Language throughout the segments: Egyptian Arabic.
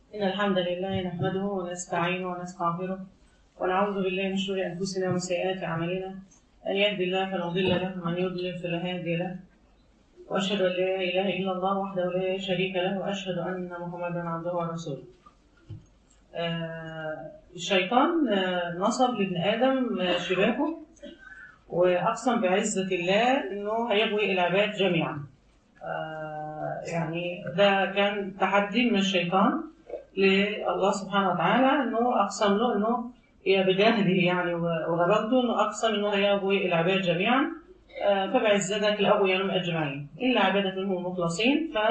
إن الحمد لله نحمده ونستعينه ونستغفره ونعوذ بالله من شرور أنفسنا ومن سيئات أعمالنا أن يهدي الله فلا مضل له ومن يضلل فلا هادي له وأشهد أن لا إله إلا الله وحده لا شريك له وأشهد أن محمدا عبده ورسوله آه، الشيطان آه، نصب لابن آدم آه، شباكه وأقسم بعزة الله إنه هيغوي العباد جميعا آه، يعني ده كان تحدي من الشيطان لله سبحانه وتعالى انه اقسم له انه هي بجهله يعني وغرضته انه اقسم انه هيغوي العباد جميعا آه، فبعزتك لاغويهم اجمعين الا عبادك منهم المخلصين ف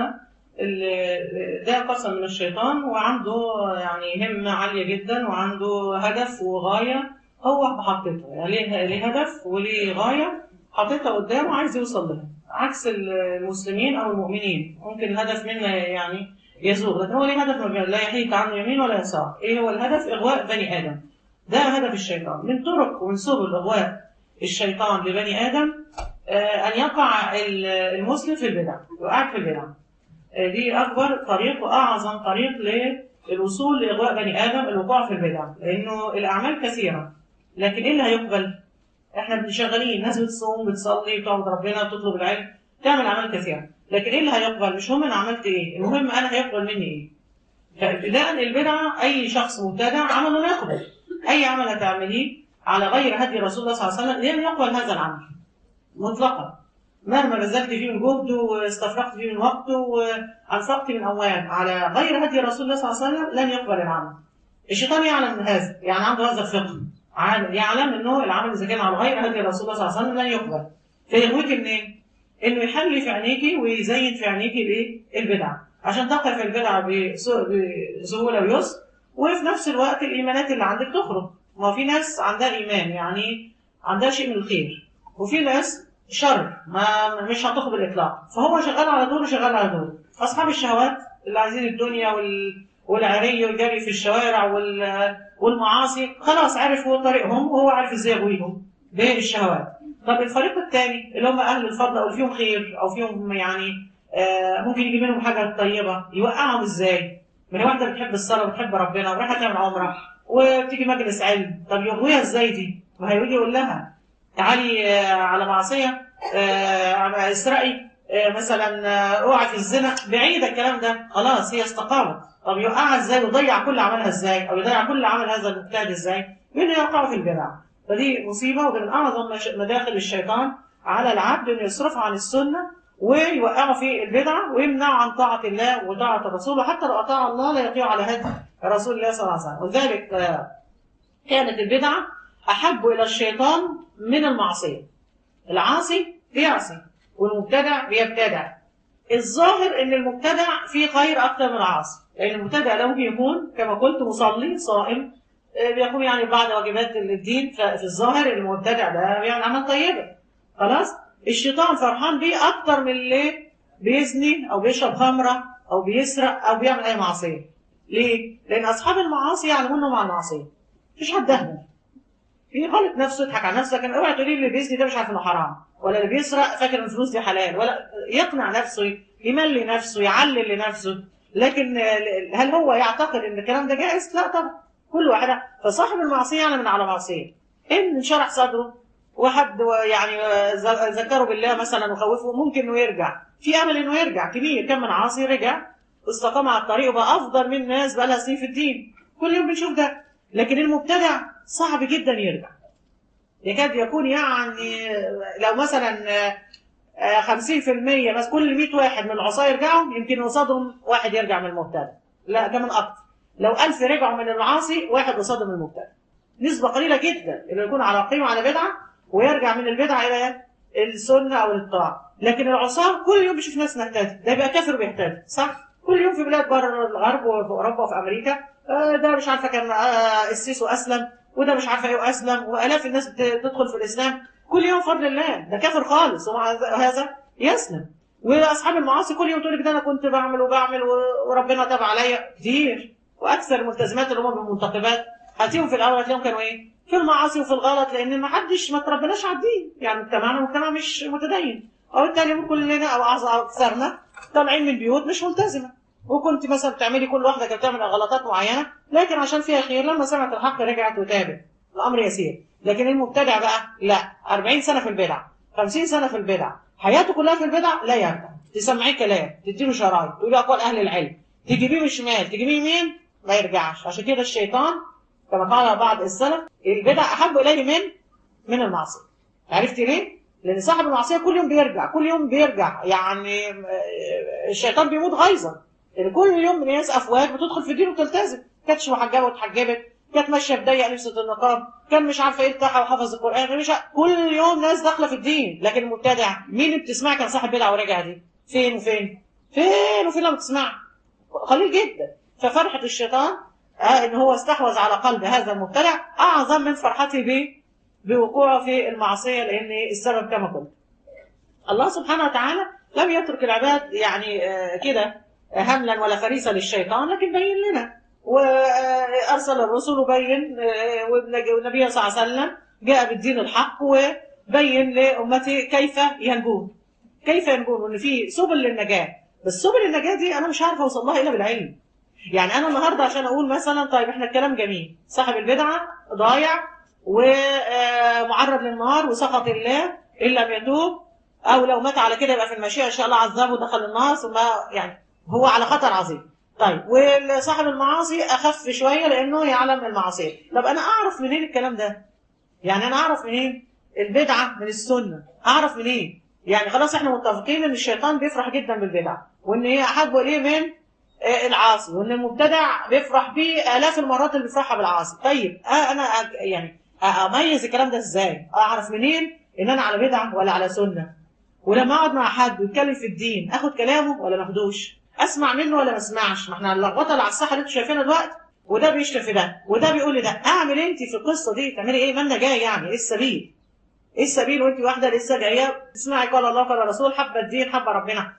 ال- ده قسم من الشيطان وعنده يعني همة عالية جدا وعنده هدف وغاية هو حاططها يعني ليه ليه هدف وليه غاية حاططها قدامه عايز يوصل لها عكس المسلمين أو المؤمنين ممكن الهدف منا يعني يزول لكن هو ليه هدف ما بي- لا يحيط عنه يمين ولا يسار ايه هو الهدف اغواء بني ادم ده هدف الشيطان من طرق ومن سبل اغواء الشيطان لبني ادم آه، ان يقع ال- المسلم في البدع يقع في البدع آه، دي اكبر طريق واعظم طريق للوصول لاغواء بني ادم الوقوع في البدع لانه الاعمال كثيره لكن ايه اللي هيقبل احنا بنشغلين ناس بتصوم بتصلي بتعبد ربنا بتطلب العلم تعمل اعمال كثيره لكن ايه اللي هيقبل مش مهم انا عملت ايه المهم انا هيقبل مني ايه فابتداء البدعه اي شخص مبتدع عمله لا يقبل اي عمل هتعمليه على غير هدي رسول الله صلى الله عليه وسلم لن يقبل هذا العمل مطلقا مهما بذلت فيه من جهد واستفرغت فيه من وقت وانفقت من اموال على غير هدي رسول الله صلى الله عليه وسلم لن يقبل العمل الشيطان يعلم من هذا يعني عنده هذا الفقه عالم- يعلم انه العمل اذا كان على غير هدي رسول الله صلى الله عليه وسلم لن يقبل فيغويك منين؟ انه يحلي في عينيكي ويزين في عينيكي الايه؟ البدع عشان تقع في البدع بسو- بسهوله ويسر وفي نفس الوقت الايمانات اللي عندك تخرج ما هو في ناس عندها ايمان يعني عندها شيء من الخير وفي ناس شر ما مش هتخرج بالاطلاق فهو شغال على دول وشغال على دول اصحاب الشهوات اللي عايزين الدنيا وال والعري والجري في الشوارع وال... والمعاصي خلاص عرفوا طريقهم وهو عارف ازاي يغويهم بالشهوات طب الفريق الثاني اللي هم اهل الفضل او فيهم خير او فيهم يعني آه ممكن يجي منهم حاجه طيبه يوقعهم ازاي؟ من واحده بتحب الصلاه وبتحب ربنا ورايحه تعمل عمره وبتيجي مجلس علم طب يغويها ازاي دي؟ ما هيجي يقول لها تعالي آه على معصيه آه اسرقي آه مثلا آه، اوعي في الزنا بعيد الكلام ده خلاص هي استقامت طب يوقعها ازاي ويضيع كل عملها ازاي او يضيع كل عمل هذا المجتهد ازاي؟ بانه يقع في البدع فدي مصيبه وده من اعظم مش- مداخل الشيطان على العبد انه يصرفه عن السنه ويوقعه في البدعه ويمنعه عن طاعه الله وطاعه الرسول وحتى لو اطاع الله لا يطيع على هدي رسول الله صلى الله عليه وسلم ولذلك آه، كانت البدعه احب الى الشيطان من المعصيه العاصي بيعصي والمبتدع بيبتدع الظاهر ان المبتدع فيه خير اكثر من العاصي لان المبتدع ده ممكن يكون كما قلت مصلي صائم آه، بيقوم يعني بعض واجبات الدين ففي الظاهر المبتدع ده بيعمل اعمال طيبه خلاص الشيطان فرحان بيه اكتر من اللي بيزني او بيشرب خمره او بيسرق او بيعمل اي معصيه ليه؟ لان اصحاب المعاصي يعلمون انهم على المعصيه مفيش حد اهبل يغلط نفسه يضحك على نفسه لكن اوعى تقولي اللي بيزني ده مش عارف انه حرام ولا اللي بيسرق فاكر ان الفلوس دي حلال ولا يقنع نفسه يملي نفسه يعلل لنفسه لكن آه، هل هو يعتقد ان الكلام ده جائز؟ لا طبعا كل واحد فصاحب المعصيه يعلم من على معصيه ان انشرح صدره وحد يعني آه، ذ- ذكره بالله مثلا وخوفه ممكن انه يرجع في امل انه يرجع كبير كم من عاصي رجع واستقام على الطريق وبقى افضل من ناس بقى لها سنين في الدين كل يوم بنشوف ده لكن المبتدع صعب جدا يرجع يكاد يكون يعني لو مثلا آه، 50% بس كل 100 واحد من العصاة يرجعوا يمكن قصادهم واحد يرجع من المبتدع لا كمان اكتر لو 1000 رجعوا من العاصي واحد قصادهم المبتدع نسبة قليلة جدا اللي يكون على قيمة على بدعة ويرجع من البدعة إلى السنة أو الطاعة لكن العصاة كل يوم بيشوف ناس نهتدي ده يبقى كافر بيهتدي صح؟ كل يوم في بلاد بره الغرب وفي أوروبا وفي أمريكا آه، ده مش عارفة كان آه، السيس وأسلم وده مش عارفة إيه وأسلم وآلاف الناس بت- تدخل في الإسلام كل يوم فضل الله ده كافر خالص ومع هذا يسلم واصحاب المعاصي كل يوم تقول لك ده انا كنت بعمل وبعمل و- وربنا تاب عليا كتير واكثر الملتزمات اللي هم بالمنتقبات هاتيهم في الاول هتلاقيهم كانوا ايه؟ في المعاصي وفي الغلط لان ما حدش ما تربناش على الدين يعني مجتمعنا مجتمع مش متدين او بالتالي كلنا او أعظم- أو اكثرنا طالعين من بيوت مش ملتزمه وكنت مثلا بتعملي كل واحده كانت بتعمل غلطات معينه لكن عشان فيها خير لما سمعت الحق رجعت وتابت الامر يسير لكن المبتدع بقى لا 40 سنه في البدع 50 سنه في البدع حياته كلها في البدع لا يرجع تسمعيه كلام تديله شرايط تقولي اقوال اهل العلم تجيبيه من الشمال تجيبيه يمين ما يرجعش عشان كده الشيطان كما قال بعض السلف البدع احب اليه من من المعصيه عرفتي ليه؟ لان صاحب المعصيه كل يوم بيرجع كل يوم بيرجع يعني الشيطان بيموت غيظا لان كل يوم ناس افواج بتدخل في الدين وتلتزم كانتش محجبه واتحجبت كانت ماشيه بضيق لبسه النقاب كان مش عارفه ايه بتاعها وحفظ القران مش عارف. كل يوم ناس داخله في الدين لكن المبتدع مين اللي بتسمع كان صاحب بدعه ورجع دي فين وفين فين وفين لما بتسمع قليل جدا ففرحه الشيطان آه ان هو استحوذ على قلب هذا المبتدع اعظم من فرحته به بوقوعه في المعصيه لان السبب كما قلت الله سبحانه وتعالى لم يترك العباد يعني آه كده هملا ولا فريسه للشيطان لكن بين لنا وارسل الرسل وبين والنبي صلى الله عليه وسلم جاء بالدين الحق وبين لامته كيف ينجون كيف ينجون وان في سبل للنجاه بس سبل النجاه دي انا مش عارفه اوصل لها الا بالعلم يعني انا النهارده عشان اقول مثلا طيب احنا الكلام جميل صاحب البدعه ضايع ومعرض للنار وسخط الله ان لم يتوب او لو مات على كده يبقى في المشيئه ان شاء الله عذبه ودخل النار ثم يعني هو على خطر عظيم طيب وصاحب المعاصي اخف شويه لانه يعلم المعاصي طب انا اعرف منين الكلام ده يعني انا اعرف منين البدعه من السنه اعرف منين يعني خلاص احنا متفقين ان الشيطان بيفرح جدا بالبدع وان هي احب اليه من العاصي وان المبتدع بيفرح بيه الاف المرات اللي بيفرحها بالعاصي طيب آه انا يعني اميز الكلام ده ازاي اعرف منين ان انا على بدعه ولا على سنه ولما اقعد مع حد ويتكلم في الدين اخد كلامه ولا ما اخدوش اسمع منه ولا ما اسمعش ما احنا اللخبطه اللي على الساحه اللي انتوا شايفينها دلوقتي وده بيشتم في ده وده بيقول لي ده اعمل انت في القصه دي تعملي ايه مالنا جاي يعني ايه السبيل ايه السبيل وانت واحده لسه جايه تسمعي قال الله قال الرسول حب الدين حب ربنا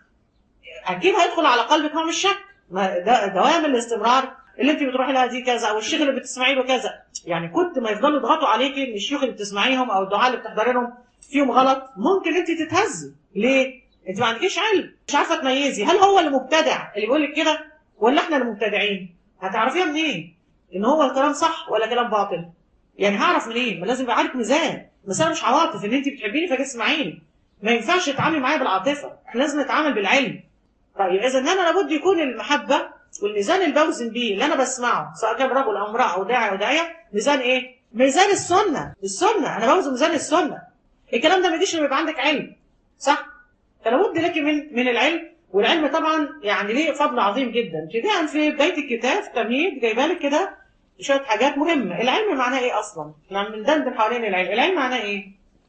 اكيد هيدخل على قلبك نوع من الشك ما ده دوام الاستمرار اللي انت بتروحي لها دي كذا او الشيخ اللي بتسمعي له كذا يعني كنت ما يفضلوا يضغطوا عليكي ان الشيوخ اللي بتسمعيهم او الدعاء اللي بتحضري لهم فيهم غلط ممكن انت تتهزي ليه؟ انت ما عندكيش علم مش عارفه تميزي هل هو اللي مبتدع اللي بيقول لك كده ولا احنا اللي مبتدعين هتعرفيها منين ان هو الكلام صح ولا كلام باطل يعني هعرف منين ما لازم يبقى عندك ميزان مسألة مش عواطف ان انت بتحبيني فتسمعيني ما ينفعش تتعاملي معايا بالعاطفه احنا لازم نتعامل بالعلم طيب اذا انا لابد يكون المحبه والميزان اللي بوزن بيه اللي انا بسمعه سواء كان رجل او امراه او داعي او داعيه ميزان ايه ميزان السنه السنه انا بوزن ميزان السنه الكلام ده ما يجيش لما يبقى عندك علم صح فلابد لك من من العلم والعلم طبعا يعني ليه فضل عظيم جدا ابتداء في بدايه الكتاب تمهيد جايبه لك كده شويه حاجات مهمه العلم معناه ايه اصلا احنا بندندن حوالين العلم العلم معناه ايه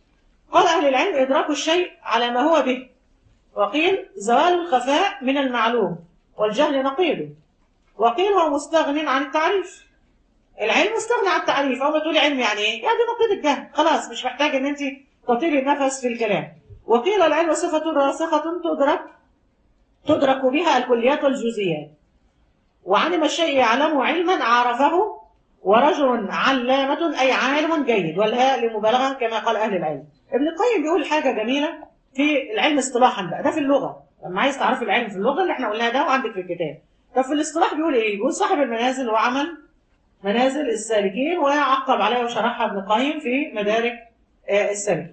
قال اهل العلم ادراك الشيء على ما هو به وقيل زوال الخفاء من المعلوم والجهل نقيضه وقيل هو مستغن عن التعريف العلم مستغني عن التعريف اول ما تقولي علم يعني ايه يعني نقيض الجهل خلاص مش محتاج ان انت تطيلي النفس في الكلام وقيل العلم صفة راسخة تدرك تدرك بها الكليات والجزئيات وعلم الشيء يعلمه علما عرفه ورجل علامة أي عالم جيد والهاء لمبالغة كما قال أهل العلم ابن القيم بيقول حاجة جميلة في العلم اصطلاحا بقى ده في اللغة لما عايز تعرفي العلم في اللغة اللي احنا قلناها ده وعندك في الكتاب طب في الاصطلاح بيقول ايه؟ بيقول صاحب المنازل وعمل منازل السالكين وعقب عليها وشرحها ابن القيم في مدارك السالكين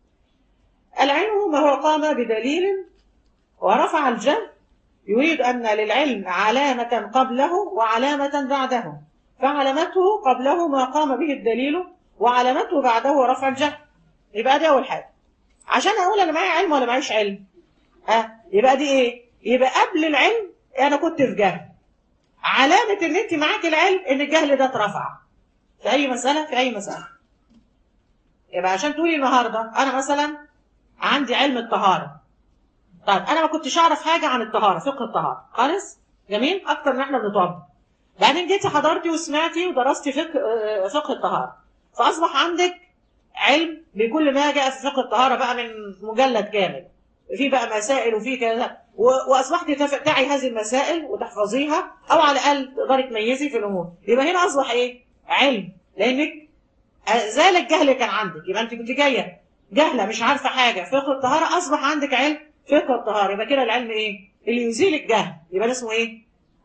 العلم ما هو قام بدليل ورفع الجهل يريد أن للعلم علامة قبله وعلامة بعده فعلامته قبله ما قام به الدليل وعلامته بعده رفع الجهل يبقى دي أول حاجة عشان أقول أنا معايا علم ولا معيش علم أه يبقى دي إيه يبقى قبل العلم أنا كنت في جهل علامة إن أنت معاك العلم إن الجهل ده اترفع في أي مسألة في أي مسألة يبقى عشان تقولي النهاردة أنا مثلا عندي علم الطهارة طيب انا ما كنتش اعرف حاجه عن الطهاره فقه الطهاره خالص جميل اكتر من احنا بنطبق بعدين جيتي حضرتي وسمعتي ودرستي فقه فقه الطهاره فاصبح عندك علم بكل ما جاء في فقه الطهاره بقى من مجلد كامل في بقى مسائل وفي كذا واصبحت تعي هذه المسائل وتحفظيها او على الاقل تقدري تميزي في الامور يبقى هنا اصبح ايه علم لانك زال الجهل اللي كان عندك يبقى انت كنت جايه جهله مش عارفه حاجه فقه الطهاره اصبح عندك علم فقه الطهاره يبقى كده العلم ايه اللي يزيل الجهل يبقى ده اسمه ايه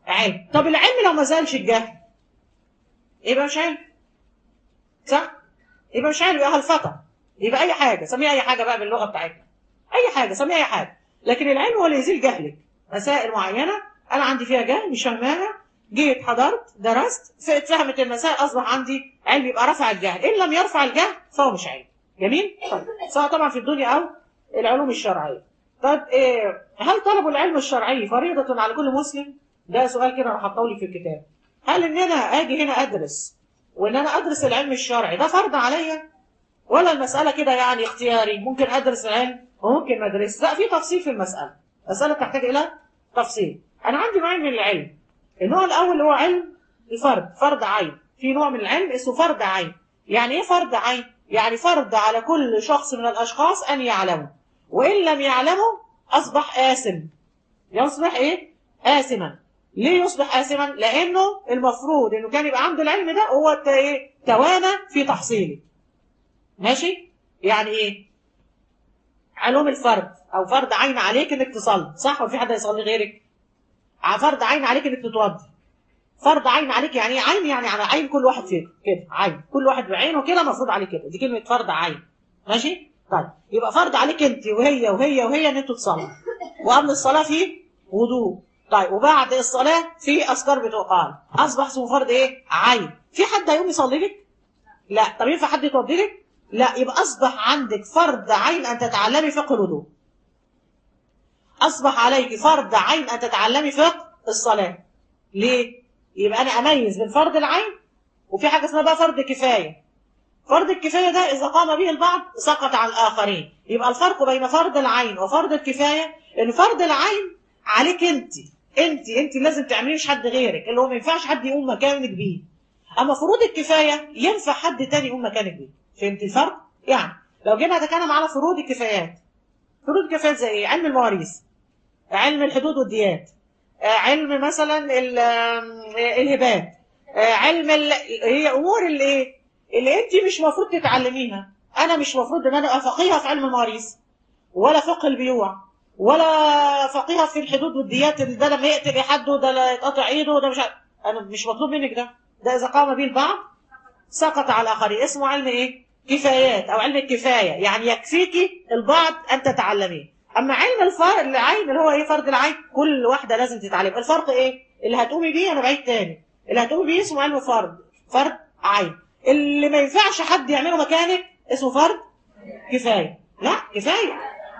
علم طب العلم لو ما زالش الجهل يبقى مش علم صح يبقى مش علم يبقى هلفطه يبقى اي حاجه سميها اي حاجه بقى باللغه بتاعتنا اي حاجه سميها اي حاجه لكن العلم هو اللي يزيل جهلك مسائل معينه انا عندي فيها جهل مش فاهماها جيت حضرت درست فهمت المسائل اصبح عندي علم يبقى رفع الجهل ان لم يرفع الجهل فهو مش علم جميل طيب سواء طبعا في الدنيا او العلوم الشرعيه طب إيه هل طلب العلم الشرعي فريضه على كل مسلم ده سؤال كده انا حاطه لي في الكتاب هل ان انا اجي هنا ادرس وان انا ادرس العلم الشرعي ده فرض عليا ولا المساله كده يعني اختياري ممكن ادرس العلم وممكن ما ادرس لا في تفصيل في المساله مساله تحتاج الى تفصيل انا عندي نوعين من العلم النوع الاول اللي هو علم الفرد فرض عين في نوع من العلم اسمه فرض عين يعني ايه فرض عين يعني فرض على كل شخص من الاشخاص ان يعلمه وان لم يعلمه اصبح آثم يصبح ايه آثما ليه يصبح آثما لانه المفروض انه كان يبقى عنده العلم ده هو الت- ايه توانى في تحصيله ماشي يعني ايه علوم الفرد او فرض عين عليك انك تصلي صح ولا في حد يصلي غيرك ع- فرض عين عليك انك تتوضى فرض عين عليك يعني ايه عين يعني على عين كل واحد فيكم كده عين كل واحد بعينه كده مفروض عليه كده دي كلمه فرض عين ماشي طيب يبقى فرض عليك انت وهي وهي وهي ان انتوا تصلوا وقبل الصلاه في وضوء طيب وبعد الصلاه في اذكار بتقال اصبح اسمه فرض ايه عين في حد هيقوم يصلي لك لا طب ينفع حد يتوضي لك لا يبقى اصبح عندك فرض عين ان تتعلمي فقه الوضوء اصبح عليك فرض عين ان تتعلمي فقه الصلاه ليه يبقى انا اميز بين فرض العين وفي حاجه اسمها بقى فرض كفايه فرض الكفايه ده اذا قام به البعض سقط عن الاخرين يبقى الفرق بين فرض العين وفرض الكفايه ان فرض العين عليك انت انت انت لازم تعمليه مش حد غيرك اللي هو ما ينفعش حد يقوم مكانك بيه اما فروض الكفايه ينفع حد تاني يقوم مكانك بيه فهمت الفرق يعني لو جينا نتكلم على فروض الكفايات فروض الكفايات زي ايه علم المواريث علم الحدود والديات آه، علم مثلا ال- آم، آه، الهبات آه، علم ال... هي امور اللي ايه اللي انت مش مفروض تتعلميها انا مش مفروض ان انا ابقى فقيهه في علم المواريث ولا فقه البيوع ولا فقيهه في الحدود والديات اللي ده لما يقتل حد وده لا يتقطع ايده وده مش عارف. انا مش مطلوب منك ده ده اذا قام به البعض سقط على الاخرين اسمه علم ايه كفايات او علم الكفايه يعني يكفيكي البعض ان تتعلميه اما علم الفرق العين اللي هو ايه فرض العين كل واحده لازم تتعلم الفرق ايه اللي هتقومي بيه انا بعيد تاني اللي هتقومي بيه اسمه علم فرض فرض عين اللي ما ينفعش حد يعمله مكانك اسمه فرض كفايه لا كفايه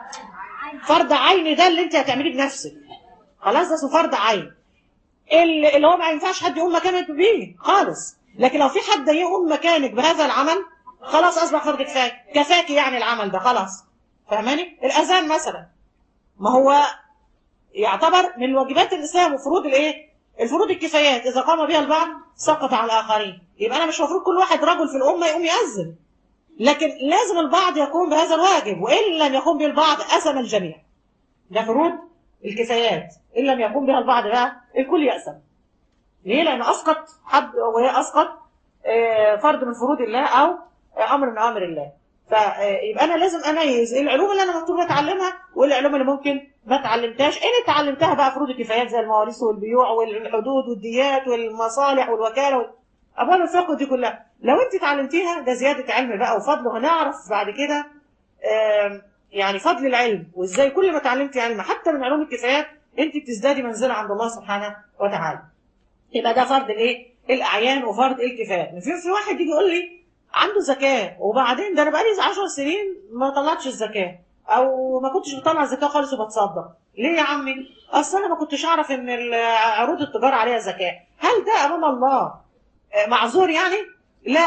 فرض عين ده اللي انت هتعمليه بنفسك خلاص ده اسمه فرض عين اللي اللي هو ما ينفعش حد يقوم مكانك بيه خالص لكن لو في حد يقوم مكانك بهذا العمل خلاص اصبح فرض كفايه كفاكي يعني العمل ده خلاص فاهماني الاذان مثلا ما هو يعتبر من واجبات الاسلام وفروض الايه الفروض الكفايات اذا قام بها البعض سقط على الاخرين يبقى انا مش المفروض كل واحد رجل في الامه يقوم يأذن لكن لازم البعض يقوم بهذا الواجب وان لم يقوم به البعض اثم الجميع ده فروض الكفايات ان لم يقوم بها البعض بقى الكل يأثم ليه لان اسقط حد وهي اسقط آه، فرض من فروض الله او آه، امر من اوامر الله فيبقى انا لازم اميز ايه العلوم اللي انا مطلوب اتعلمها وايه العلوم اللي ممكن ما اتعلمتهاش ان اتعلمتها بقى فروض الكفايات زي المواريث والبيوع والحدود والديات والمصالح والوكاله وال... ابواب الفقه دي كلها لو انت اتعلمتيها ده زياده علم بقى وفضل هنعرف بعد كده آم، يعني فضل العلم وازاي كل ما اتعلمتي علم حتى من علوم الكفايات انت بتزدادي منزله عند الله سبحانه وتعالى يبقى ده فرض الايه الاعيان وفرض الكفايات في في واحد يجي يقول لي عنده زكاه وبعدين ده انا بقالي 10 سنين ما طلعتش الزكاه او ما كنتش بطلع زكاه خالص وبتصدق ليه يا عمي اصل انا ما كنتش اعرف ان ال- عروض التجاره عليها زكاه هل ده امام الله آه، معذور يعني لا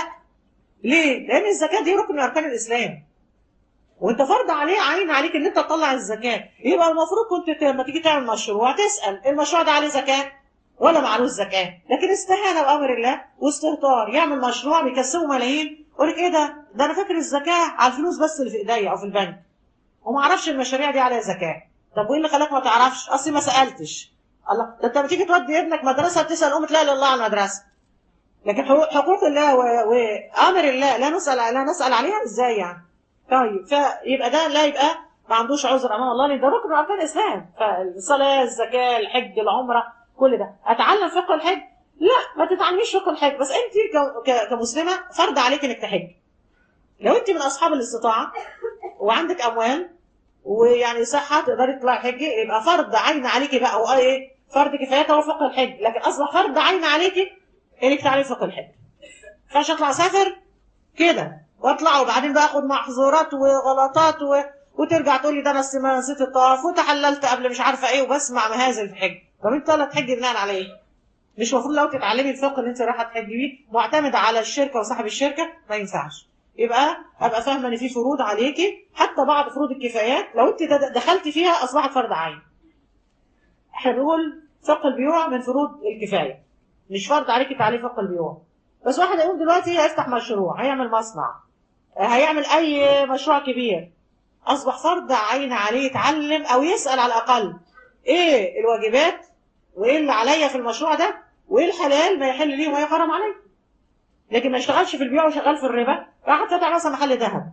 ليه لان الزكاه دي ركن من اركان الاسلام وانت فرض عليه عين عليك ان انت تطلع الزكاه يبقى المفروض كنت ت- لما تيجي تعمل مشروع تسال المشروع ده عليه زكاه ولا معلوش زكاه لكن استهانه بامر الله واستهتار يعمل مشروع بيكسبه ملايين يقول لك ايه ده ده انا فاكر الزكاه على الفلوس بس اللي في ايديا او في البنك وما اعرفش المشاريع دي عليها زكاه طب وايه اللي خلاك ما تعرفش اصلي ما سالتش الله ده انت لما تيجي تودي ابنك مدرسه بتسال ام لا اله الا الله على المدرسه لكن حقوق حقوق الله و- وامر الله لا نسال لا نسال عليها ازاي يعني طيب فيبقى ده لا يبقى ما عندوش عذر امام الله لان ده ركن من اركان الاسلام فالصلاه الزكاه الحج العمره كل ده اتعلم فقه الحج لا ما تتعلميش فقه الحج بس انت ك- ك- كمسلمه فرض عليك انك تحج لو انت من اصحاب الاستطاعه وعندك اموال ويعني صحه تقدري تطلعي حجي يبقى فرض عين عليكي بقى هو ايه فرض كفايته هو فقه الحج لكن اصبح فرض عين عليكي انك تعلمي فقه الحج فاش اطلع اسافر كده واطلع وبعدين بقى اخد محظورات وغلطات و... وترجع تقول لي ده انا أصل ما نسيت الطواف وتحللت قبل مش عارفه ايه وبسمع مهازل في الحج طب انت طالع تحجي بناء على ايه؟ مش المفروض لو تتعلمي الفقه اللي انت رايحه تحجي بيه معتمد على الشركه وصاحب الشركه ما ينفعش يبقى ابقى فاهمه ان في فروض عليكي حتى بعض فروض الكفايات لو انت د- دخلتي فيها اصبحت فرض عين احنا بنقول فقه البيوع من فروض الكفايه مش فرض عليكي تعليم فقه البيوع بس واحد يقول دلوقتي هيفتح مشروع هيعمل مصنع هيعمل اي مشروع كبير اصبح فرض عين عليه يتعلم او يسال على الاقل ايه الواجبات وايه اللي عليا في المشروع ده وايه الحلال ما يحل لي وما يحرم علي لكن ما اشتغلش في البيع وشغال في الربا راح فتح مثلا محل ذهب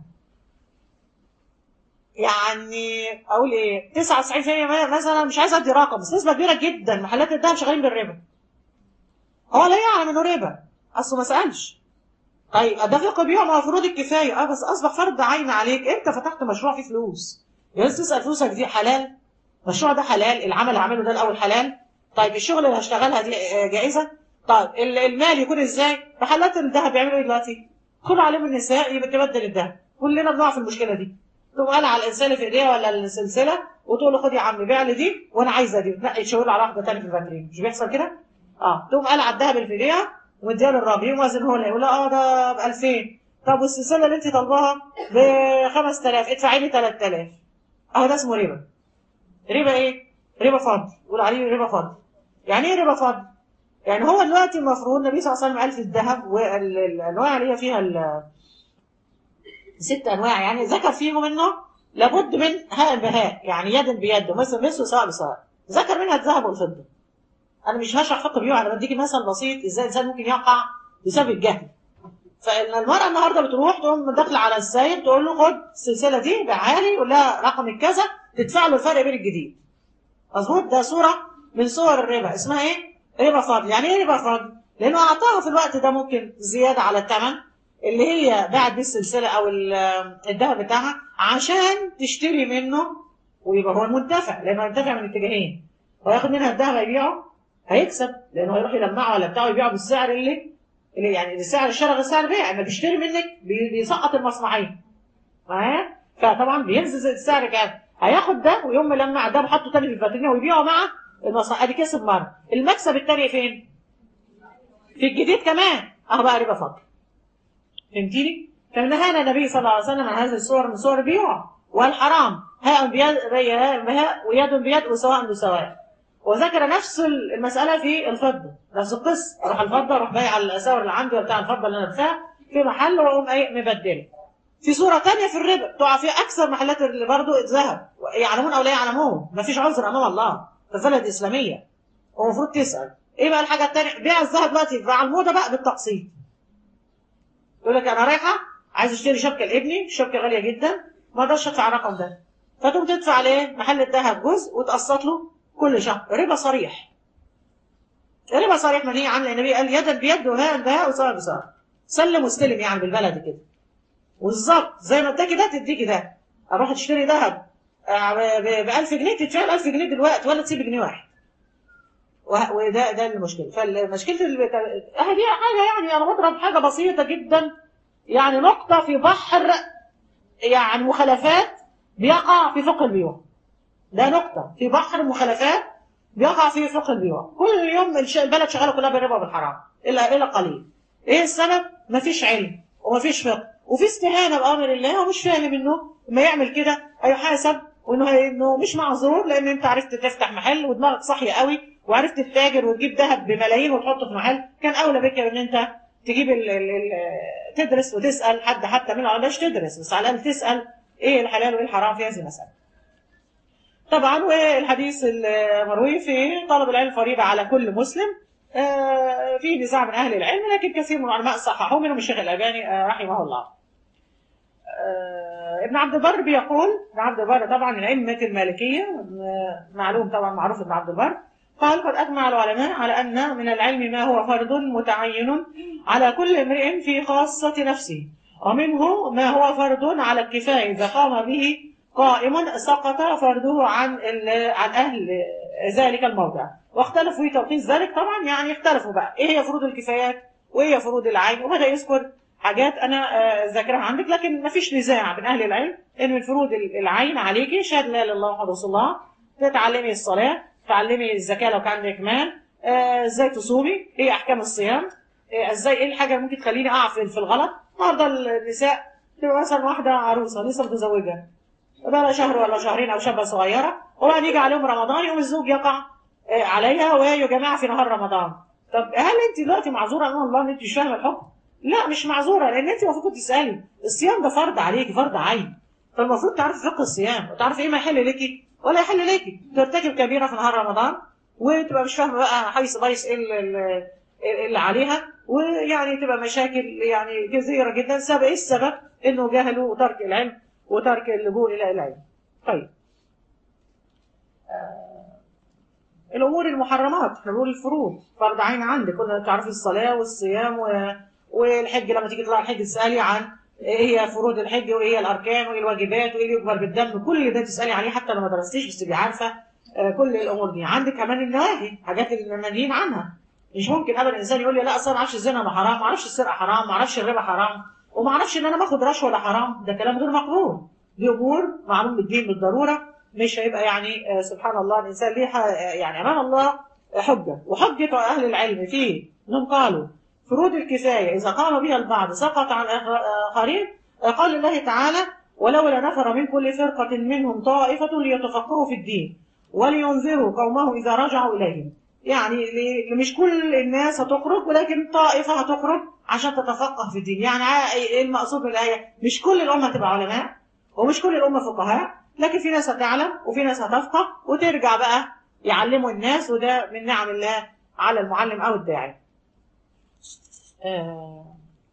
يعني اقول ايه 99% مثلا مش عايز ادي رقم بس نسبه كبيره جدا محلات الذهب شغالين بالربا هو لا يعلم انه ربا اصله ما سالش طيب ده فقه بيع ما هو فروض الكفايه اه بس اصبح فرض عين عليك انت فتحت مشروع فيه فلوس يعني تسال فلوسك دي حلال المشروع ده حلال العمل اللي هعمله ده الاول حلال طيب الشغل اللي هشتغلها دي آه، جائزه طيب ال- المال يكون ازاي محلات الذهب بيعملوا ايه دلوقتي كل عليهم النساء يبقى تبدل الذهب كلنا بنقع في المشكله دي تقوم قال على الانسان اللي في ايديها ولا السلسله وتقول له خد يا عم بيع لي دي وانا عايزه دي وتنقي تشاور على واحده ثانيه في الفاترين مش بيحصل كده اه تقوم قال على الذهب اللي في ايديها ومديها للراجل يقوم وزن هو اللي يقول لها اه ده ب 2000 طب والسلسله اللي انت طالباها ب 5000 ادفعي لي 3000 اهو ده اسمه ربا ربا ايه؟ ربا فضل يقول عليه ربا فضل يعني ايه ربا فضل؟ يعني هو دلوقتي المفروض النبي صلى الله عليه وسلم قال في الذهب والانواع اللي هي فيها ال- ست انواع يعني ذكر فيهم انه لابد من هاء بهاء يعني يد بيد ومثل مثل سواء بسواء ذكر منها الذهب والفضه انا مش هشرح فقه بيوع انا بديكي مثل بسيط ازاي الانسان ممكن يقع بسبب الجهل فالمرأة النهارده بتروح تقوم داخلة على السايب تقول له خد السلسلة دي بيعها لي يقول لها رقم كذا تدفع له الفرق بين الجديد. مظبوط ده صورة من صور الربا اسمها ايه؟ ربا فضل، يعني ايه ربا فضل؟ لأنه أعطاها في الوقت ده ممكن زيادة على الثمن اللي هي باعت بيه السلسلة أو ال- الذهب بتاعها عشان تشتري منه ويبقى هو المنتفع لأنه هينتفع من اتجاهين. هو ياخد منها الذهب هيبيعه هيكسب لأنه هيروح يلمعه ولا بتاعه يبيعه بالسعر اللي اللي يعني سعر الشراء غير سعر بيع لما بيشتري منك بي- بيسقط المصنعين معايا فطبعا بينزل السعر كام هياخد ده ويوم ملمع ده وحطه تاني في الفاترينا ويبيعه مع المصنع ادي كسب مره المكسب التاني فين؟ في الجديد كمان اهو بقى ربا فضل فهمتيني؟ فنهانا النبي صلى الله عليه وسلم عن هذه الصور من صور البيوع والحرام هاء بيد بهاء ويد بيد وسواء بسواء وذكر نفس المسألة في الفضة نفس القصة أروح الفضة أروح بايع الأساور اللي عندي بتاع الفضة اللي أنا لابساها في محل وأقوم إيه مبدله في صورة تانية في الربا تقع فيها أكثر محلات اللي برضه الذهب يعلمون أو لا يعلمون مفيش عذر أمام الله في بلد إسلامية ومفروض تسأل إيه بقى الحاجة التانية بيع الذهب دلوقتي على الموضة بقى بالتقسيط يقول لك أنا رايحة عايز أشتري شبكة لابني الشبكة غالية جدا ما اقدرش أدفع الرقم ده فتقوم تدفع عليه محل الذهب جزء وتقسط له كل شهر ربا صريح ربا صريح من هي عامله النبي قال يدا بيد وهاء بهاء وسواء بسواء سلم واستلم يعني بالبلد كده بالظبط زي ما اداكي ده تديكي ده اروح تشتري ذهب ب 1000 جنيه تدفع ال 1000 جنيه دلوقتي ولا تسيب جنيه واحد وه- وده ده المشكله فالمشكله اللي هذه حاجه يعني انا بضرب حاجه بسيطه جدا يعني نقطه في بحر يعني مخالفات بيقع في فقه البيوع ده نقطة في بحر مخالفات بيقع فيه فقه البيوع كل يوم الش- البلد شغالة كلها بالربا والحرام إلا إلا قليل إيه السبب؟ مفيش علم ومفيش فقه وفي استهانة بأمر الله ومش فاهم إنه لما يعمل كده هيحاسب وإنه هي- إنه مش معذور لأن أنت عرفت تفتح محل ودماغك صاحية قوي وعرفت تتاجر وتجيب ذهب بملايين وتحطه في محل كان أولى بك إن أنت تجيب ال ال ال تدرس وتسأل حد حتى من العلماء تدرس بس على الأقل تسأل إيه الحلال وإيه الحرام في هذه المسألة طبعا والحديث المروي في طلب العلم فريضة على كل مسلم آه، في نزاع من أهل العلم لكن كثير من العلماء صححوه منهم الشيخ الألباني آه، رحمه الله آه، ابن عبد البر بيقول ابن عبد البر طبعا من أئمة المالكية آه، معلوم طبعا معروف ابن عبد البر قال قد أجمع العلماء على أن من العلم ما هو فرض متعين على كل امرئ في خاصة نفسه ومنه ما هو فرض على الكفاية إذا قام به قائم سقط فرضه عن ال- عن أهل ذلك الموضع واختلفوا في توقيت ذلك طبعا يعني اختلفوا بقى إيه هي فروض الكفايات وإيه هي فروض العين وبدأ يذكر حاجات أنا آه، ذاكرها عندك لكن ما فيش نزاع بين أهل العلم إن من فروض العين عليكي شهادة لا إله إلا الله محمد رسول الله تتعلمي الصلاة تعلمي الزكاة لو كان عندك مال آه، ازاي تصومي ايه احكام الصيام آه، ازاي ايه الحاجة اللي ممكن تخليني اقع في في الغلط النهارده النساء تبقى مثلا واحدة عروسة لسه متزوجة بقى لها شهر ولا شهرين او شابة صغيرة وبعد يجي عليهم رمضان يوم الزوج يقع آه، عليها ويا جماعة في نهار رمضان طب هل انت دلوقتي معذورة امام الله ان انت مش فاهمة الحكم؟ لا مش معذورة لان انت المفروض كنت تسألي الصيام ده فرض عليكي فرض عين فالمفروض تعرفي فقه الصيام وتعرفي ايه ما يحل لك ولا يحل لك ترتكب كبيره في نهار رمضان وتبقى مش فاهمه بقى حيث بيس ايه اللي, اللي- اللي عليها ويعني تبقى مشاكل يعني كثيره جدا سبب ايه السبب انه جهلوا وترك العلم وترك اللجوء الى العلم طيب آه، الامور المحرمات احنا بنقول الفروض فرض عين عندك كنا تعرفي الصلاه والصيام و... والحج لما تيجي تطلع الحج تسالي عن ايه هي فروض الحج وايه هي الاركان وايه الواجبات وايه اللي يجبر بالدم كل ده تسالي عليه حتى لو ما درستيش بس تبقي عارفه آه، كل الامور دي عندك كمان النواهي حاجات اللي منهيين عنها مش ممكن ابدا الانسان يقول لي لا اصل انا ما اعرفش الزنا ده حرام ما اعرفش السرقه حرام ما اعرفش الربا حرام وما اعرفش ان انا باخد رشوه ده حرام ده كلام غير مقبول دي امور معلوم بالدين بالضروره مش هيبقى يعني آه، سبحان الله الانسان ليه ح- آه، يعني امام الله حجه وحجه اهل العلم فيه انهم قالوا فروض الكفايه اذا قام بها البعض سقط عن الاخرين آه، قال الله تعالى ولولا نفر من كل فرقه منهم طائفه ليتفقهوا في الدين ولينذروا قومهم اذا رجعوا اليهم يعني ل- مش كل الناس هتخرج ولكن طائفه هتخرج عشان تتفقه في الدين يعني ع- ايه المقصود من الايه مش كل الامه هتبقى علماء ومش كل الامه فقهاء لكن في ناس هتعلم وفي ناس هتفقه وترجع بقى يعلموا الناس وده من نعم الله على المعلم او الداعي آه.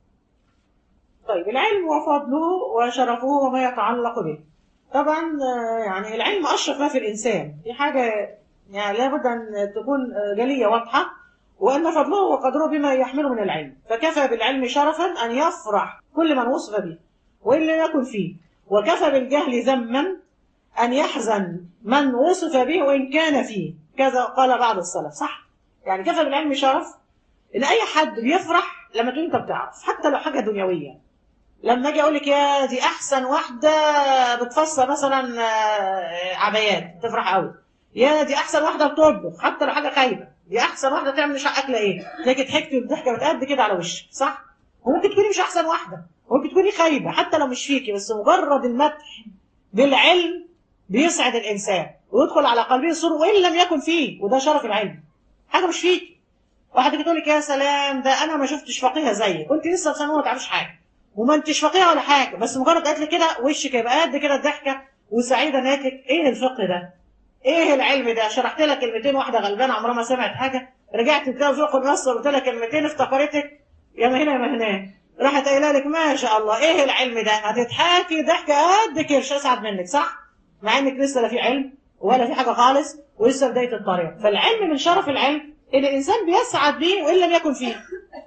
طيب العلم وفضله وشرفه وما يتعلق به طبعا آه، يعني العلم اشرف ما في الانسان دي حاجه يعني لابد ان تكون آه، جليه واضحه وان فضله وقدره بما يحمله من العلم فكفى بالعلم شرفا ان يفرح كل من وصف به وان لم يكن فيه وكفى بالجهل ذما ان يحزن من وصف به وان كان فيه كذا قال بعض السلف صح يعني كفى بالعلم شرف ان اي حد بيفرح لما تقول انت بتعرف حتى لو حاجه دنيويه لما اجي اقول لك يا دي احسن واحده بتفصل مثلا آه، عبايات تفرح قوي يا دي احسن واحده بتطبخ حتى لو حاجه خايبه دي احسن واحده تعمل مش اكله ايه تلاقي ضحكتي والضحكه بتقد كده على وشك صح وممكن تكوني مش احسن واحده ممكن تكوني خايبه حتى لو مش فيكي بس مجرد المدح بالعلم بيسعد الانسان ويدخل على قلبه سرور وان لم يكن فيه وده شرف العلم حاجه مش فيكي واحد يجي تقول لك يا سلام ده انا ما شفتش فقيهه زيك وانت لسه في ثانوي ما تعرفيش حاجه وما انتش فقيهه ولا حاجه بس مجرد قالت لي كده وشك يبقى قد كده الضحكه وسعيده ناتج ايه الفقه ده؟ ايه العلم ده؟ شرحت لها كلمتين واحده غلبانه عمرها ما سمعت حاجه رجعت تلاقي فوق النص قلت لها كلمتين افتكرتك يا ما هنا يا ما هناك راحت قايله لك ما شاء الله ايه العلم ده؟ هتضحكي ضحكه قد كده مش اسعد منك صح؟ مع انك لسه لا في علم ولا في حاجه خالص ولسه بدايه الطريق فالعلم من شرف العلم ان الانسان بيسعد به وان لم يكن فيه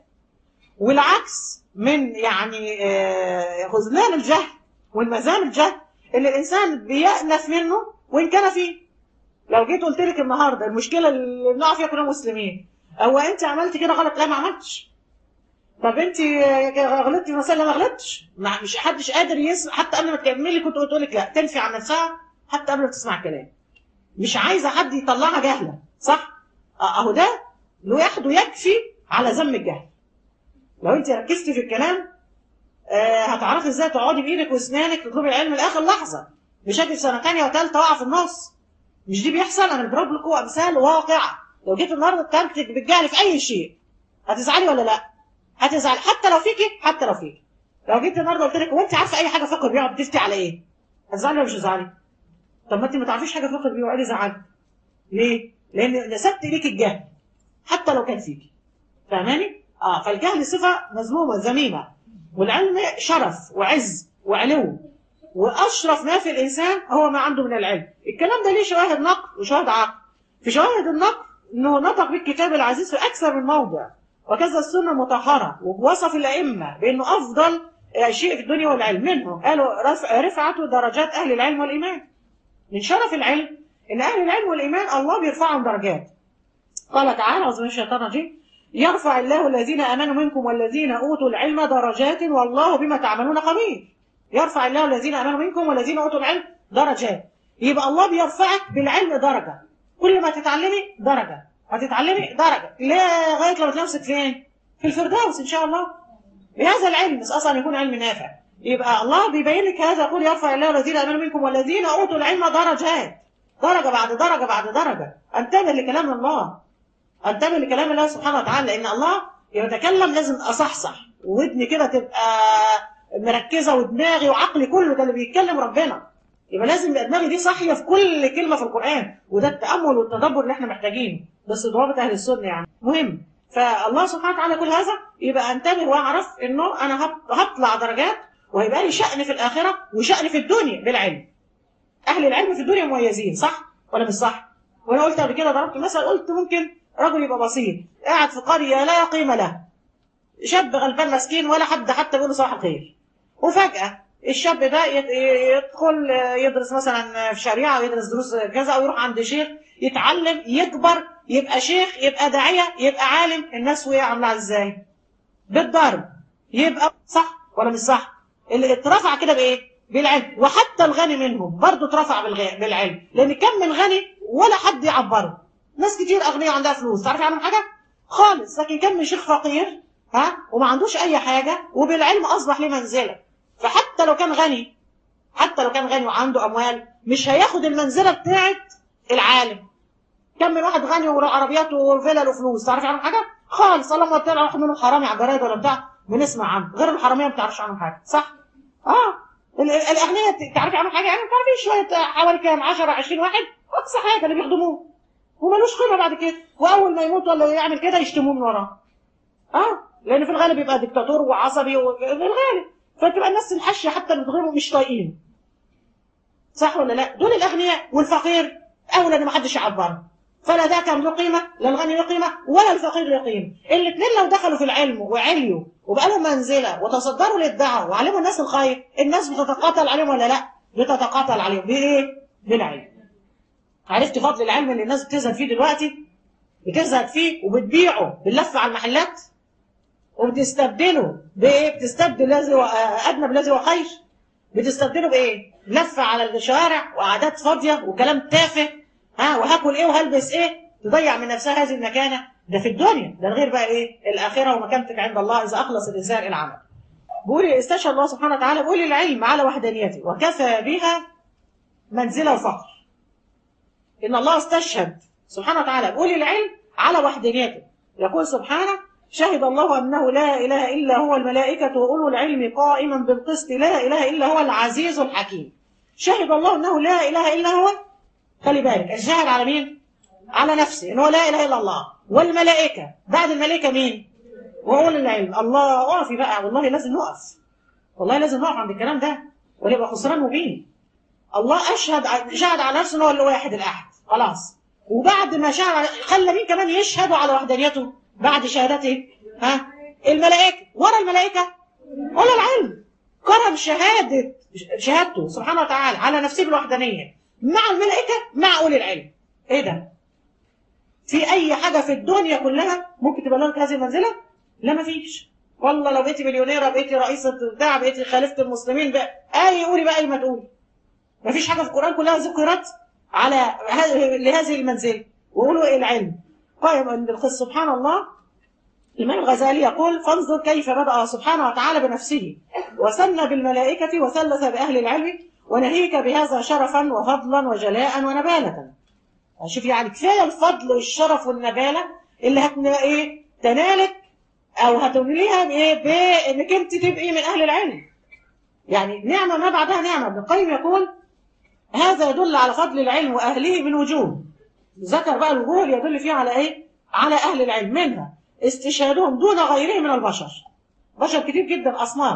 والعكس من يعني آه، خذلان الجهل والمزام الجهل ان الانسان بيأنف منه وان كان فيه لو جيت قلت لك النهارده المشكله اللي بنقع فيها كلنا مسلمين هو انت عملت كده غلط لا ما عملتش طب انت آه، غلطتي مثلا لا ما غلطتش ما- مش حدش قادر يسمع حتى قبل ما تكملي كنت قلت لك لا تنفي عن نفسها حتى قبل ما تسمع الكلام مش عايزه حد يطلعها جهله صح اه، اهو ده لوحده يكفي على ذم الجهل لو انت ركزتي في الكلام آه هتعرفي ازاي تقعدي بايدك واسنانك تطلبي العلم لاخر لحظه مش هاجي في سنه ثانيه وثالثه واقع في النص مش دي بيحصل انا بضرب لكم امثال واقعه لو جيت النهارده اتهمتك بالجهل في اي شيء هتزعلي ولا لا؟ هتزعلي حتى لو فيكي حتى لو فيكي لو جيت النهارده قلت لك هو انت عارفه اي حاجه فقه بيقعد تفتي على ايه؟ هتزعلي ولا مش هتزعلي؟ طب ما انت ما تعرفيش حاجه فقه بيقعد يزعلك ليه؟ لان نسبت اليك الجهل حتى لو كان فيكي فاهماني؟ اه فالجهل صفه مذمومه ذميمه والعلم شرف وعز وعلو واشرف ما في الانسان هو ما عنده من العلم الكلام ده ليه شواهد نقل وشواهد عقل في شواهد النقل انه نطق بالكتاب العزيز في اكثر من موضع وكذا السنه المطهره ووصف الائمه بانه افضل شيء في الدنيا والعلم منهم قالوا رفع رفعته درجات اهل العلم والايمان من شرف العلم ان اهل العلم والايمان الله بيرفعهم درجات قال تعالى اعوذ بالله من الشيطان الرجيم يرفع الله الذين امنوا منكم والذين اوتوا العلم درجات والله بما تعملون خبير يرفع الله الذين امنوا منكم والذين اوتوا العلم درجات يبقى الله بيرفعك بالعلم درجه كل ما تتعلمي درجه هتتعلمي درجه لغايه لما تمسك فين في الفردوس ان شاء الله بهذا العلم بس اصلا يكون علم نافع يبقى الله بيبين لك هذا يقول يرفع الله الذين امنوا منكم والذين اوتوا العلم درجات درجه بعد درجه بعد درجه انتبه لكلام الله انتبه لكلام الله سبحانه وتعالى لان الله يتكلم لازم اصحصح ودني كده تبقى مركزه ودماغي وعقلي كله ده اللي بيتكلم ربنا يبقى لازم يبقى دماغي دي صاحيه في كل كلمه في القران وده التامل والتدبر اللي احنا محتاجينه بس ضوابط اهل السنه يعني مهم فالله سبحانه وتعالى كل هذا يبقى انتبه واعرف انه انا هطلع درجات وهيبقى لي شأن في الآخرة وشأن في الدنيا بالعلم أهل العلم في الدنيا مميزين صح ولا مش صح وأنا قلت قبل كده ضربت مثل قلت ممكن رجل يبقى بسيط قاعد في قرية لا قيمة له شاب غلبان مسكين ولا حد حتى بيقول له صباح الخير وفجأة الشاب ده يدخل يدرس مثلا في شريعة أو يدرس دروس كذا أو يروح عند شيخ يتعلم يكبر يبقى شيخ يبقى داعية يبقى عالم الناس وهي عاملة ازاي بالضرب يبقى صح ولا مش صح اللي اترفع كده بايه بالعلم وحتى الغني منهم برضه اترفع بالعلم لان كم من غني ولا حد يعبره ناس كتير اغنياء عندها فلوس تعرف عنهم حاجه خالص لكن كم من شيخ فقير ها وما عندوش اي حاجه وبالعلم اصبح له منزله فحتى لو كان غني حتى لو كان غني وعنده اموال مش هياخد المنزله بتاعت العالم كم من واحد غني وعربيات وفلل وفلوس تعرف عنهم حاجه خالص اللهم طلع واحد منهم حرامي على الجرايد ولا بتاع بنسمع عنه غير الحراميه ما بتعرفش عنهم حاجه صح اه الاغنياء تعرفي عنهم حاجه يعني ما تعرفيش شويه حوالي كام 10 20 واحد اقصى حاجه اللي بيخدموه ومالوش قيمه بعد كده واول ما يموت ولا يعمل كده يشتموه من وراه اه لان في الغالب يبقى دكتاتور وعصبي في الغالب فتبقى الناس الحشه حتى اللي بتغيره مش طايقين صح ولا لا دول الاغنياء والفقير اولى ان ما حدش يعبره فلا ده كان له قيمه لا الغني له قيمه ولا الفقير له قيمه الاثنين لو دخلوا في العلم وعليوا وبقى لهم منزله وتصدروا للدعوه وعلموا الناس الخير الناس بتتقاتل عليهم ولا لا بتتقاتل عليهم بايه بالعلم عرفت فضل العلم اللي الناس بتزهد فيه دلوقتي بتزهد فيه وبتبيعه باللف على المحلات وبتستبدله بايه بتستبدل الذي هو ادنى بالذي هو خير بتستبدله بايه لف على الشوارع وقعدات فاضيه وكلام تافه ها وهاكل ايه وهلبس ايه تضيع من نفسها هذه المكانه ده في الدنيا ده غير بقى ايه الاخره ومكانتك عند الله اذا اخلص الانسان العمل بيقول استشهد الله سبحانه وتعالى بيقول العلم على وحدانيته وكفى بها منزله وفقر ان الله استشهد سبحانه وتعالى بيقول العلم على وحدانيته يقول سبحانه شهد الله انه لا اله الا هو الملائكه واولو العلم قائما بالقسط لا اله الا هو العزيز الحكيم شهد الله انه لا اله الا هو خلي بالك الشاهد على مين على نفسه ان هو لا اله الا الله والملائكه بعد الملائكه مين واولي العلم الله اقفي بقى والله لازم نقف والله لازم نقف عند الكلام ده ونبقى خسران مبين الله اشهد شهد على نفسه ان هو الواحد الاحد خلاص وبعد ما شهد خلى مين كمان يشهدوا على وحدانيته بعد شهادته ها الملائكه ورا الملائكه ولا العلم كرم شهاده شهادته سبحانه وتعالى على نفسه بالوحدانيه مع الملائكة مع أولي العلم إيه ده؟ في أي حاجة في الدنيا كلها ممكن تبقى لك هذه المنزلة؟ لا مفيش والله لو بقيتي مليونيرة بقيتي رئيسة بتاع بقيتي خليفة المسلمين بقى أي قولي بقى أي ما تقولي مفيش حاجة في القرآن كلها ذكرت على لهذه المنزلة وقولوا العلم قائم بالقصة سبحان الله الإمام الغزالي يقول فانظر كيف بدأ سبحانه وتعالى بنفسه وثنى بالملائكة وثلث بأهل العلم وناهيك بهذا شرفا وفضلا وجلاء ونبالة شوف يعني كفاية الفضل والشرف والنبالة اللي هت ايه تنالك او هتناليها بايه بانك انت تبقي من اهل العلم يعني نعمة ما بعدها نعمة ابن القيم يقول هذا يدل على فضل العلم واهله من وجوه ذكر بقى الوجوه اللي يدل فيها على ايه على اهل العلم منها استشهادهم دون غيرهم من البشر بشر كتير جدا اصناف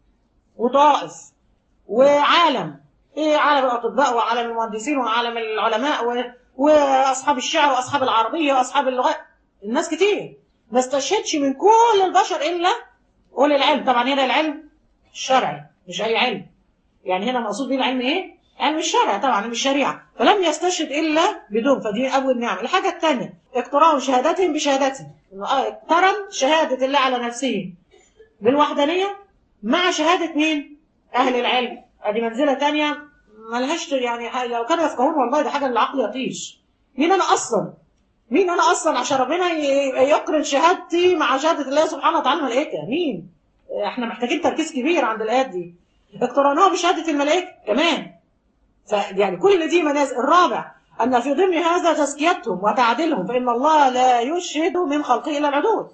وطائف وعالم ايه عالم الاطباء وعالم المهندسين وعالم العلماء واصحاب الشعر واصحاب العربيه واصحاب اللغات الناس كتير ما استشهدش من كل البشر الا اولي العلم طبعا هنا العلم الشرعي مش اي علم يعني هنا المقصود به العلم ايه؟ علم الشرع طبعا علم الشريعه فلم يستشهد الا بدون فدي اول نعمه الحاجه الثانيه اقتران شهادتهم بشهادته إنه آه، اقترن شهاده الله على نفسه بالوحدانيه مع شهاده مين؟ اهل العلم ادي منزله ثانيه ملهاش يعني حاجة- لو كانوا يفقهون والله ده حاجه العقل يطيش مين انا اصلا؟ مين انا اصلا عشان ربنا ي- يقرن شهادتي مع شهاده الله سبحانه وتعالى الملائكه مين؟ احنا محتاجين تركيز كبير عند الايات دي اقترانها بشهاده الملائكه كمان فيعني كل دي منازل الرابع أن في ضمن هذا تزكيتهم وتعديلهم فإن الله لا يشهد من خلقه إلا العدول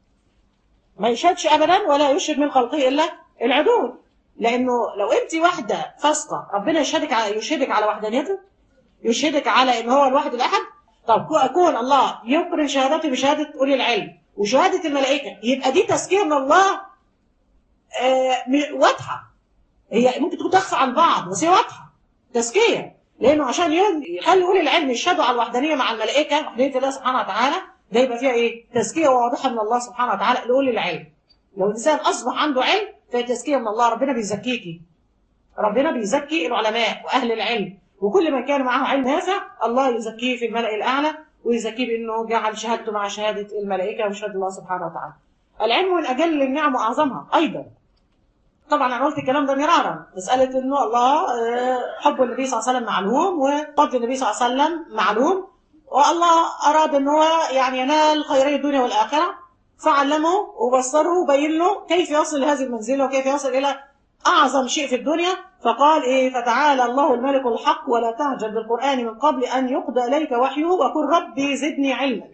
ما يشهدش أبدا ولا يشهد من خلقه إلا العدول لأنه لو أنت واحدة فاسقة ربنا يشهدك على يشهدك على وحدانيته يشهدك على إن هو الواحد الأحد طب كو- كون الله يقرن شهادته بشهادة أولي العلم وشهادة الملائكة يبقى دي تزكية من الله آه، م- واضحة هي ممكن تكون تخفى عن بعض بس هي واضحة تزكية لأنه عشان ين- يخلي أولي العلم يشهدوا على الوحدانية مع الملائكة وحدانية الله سبحانه وتعالى ده يبقى فيها إيه؟ تزكية واضحة من الله سبحانه وتعالى لأولي العلم لو الإنسان أصبح عنده علم فهي تزكية من الله ربنا بيزكيكي ربنا بيزكي العلماء وأهل العلم وكل من كان معه علم نافع الله يزكيه في الملأ الأعلى ويزكيه بأنه جعل شهادته مع شهادة الملائكة وشهادة الله سبحانه وتعالى العلم من أجل النعم وأعظمها أيضا طبعا انا قلت الكلام ده مرارا مساله انه الله آه، حب النبي صلى الله عليه وسلم معلوم وفضل النبي صلى الله عليه وسلم معلوم والله اراد ان هو يعني ينال خيري الدنيا والاخره فعلمه وبصره وبين له كيف يصل لهذه المنزله وكيف يصل الى اعظم شيء في الدنيا فقال ايه فتعالى الله الملك الحق ولا تعجل بالقران من قبل ان يقضى اليك وحيه وقل ربي زدني علما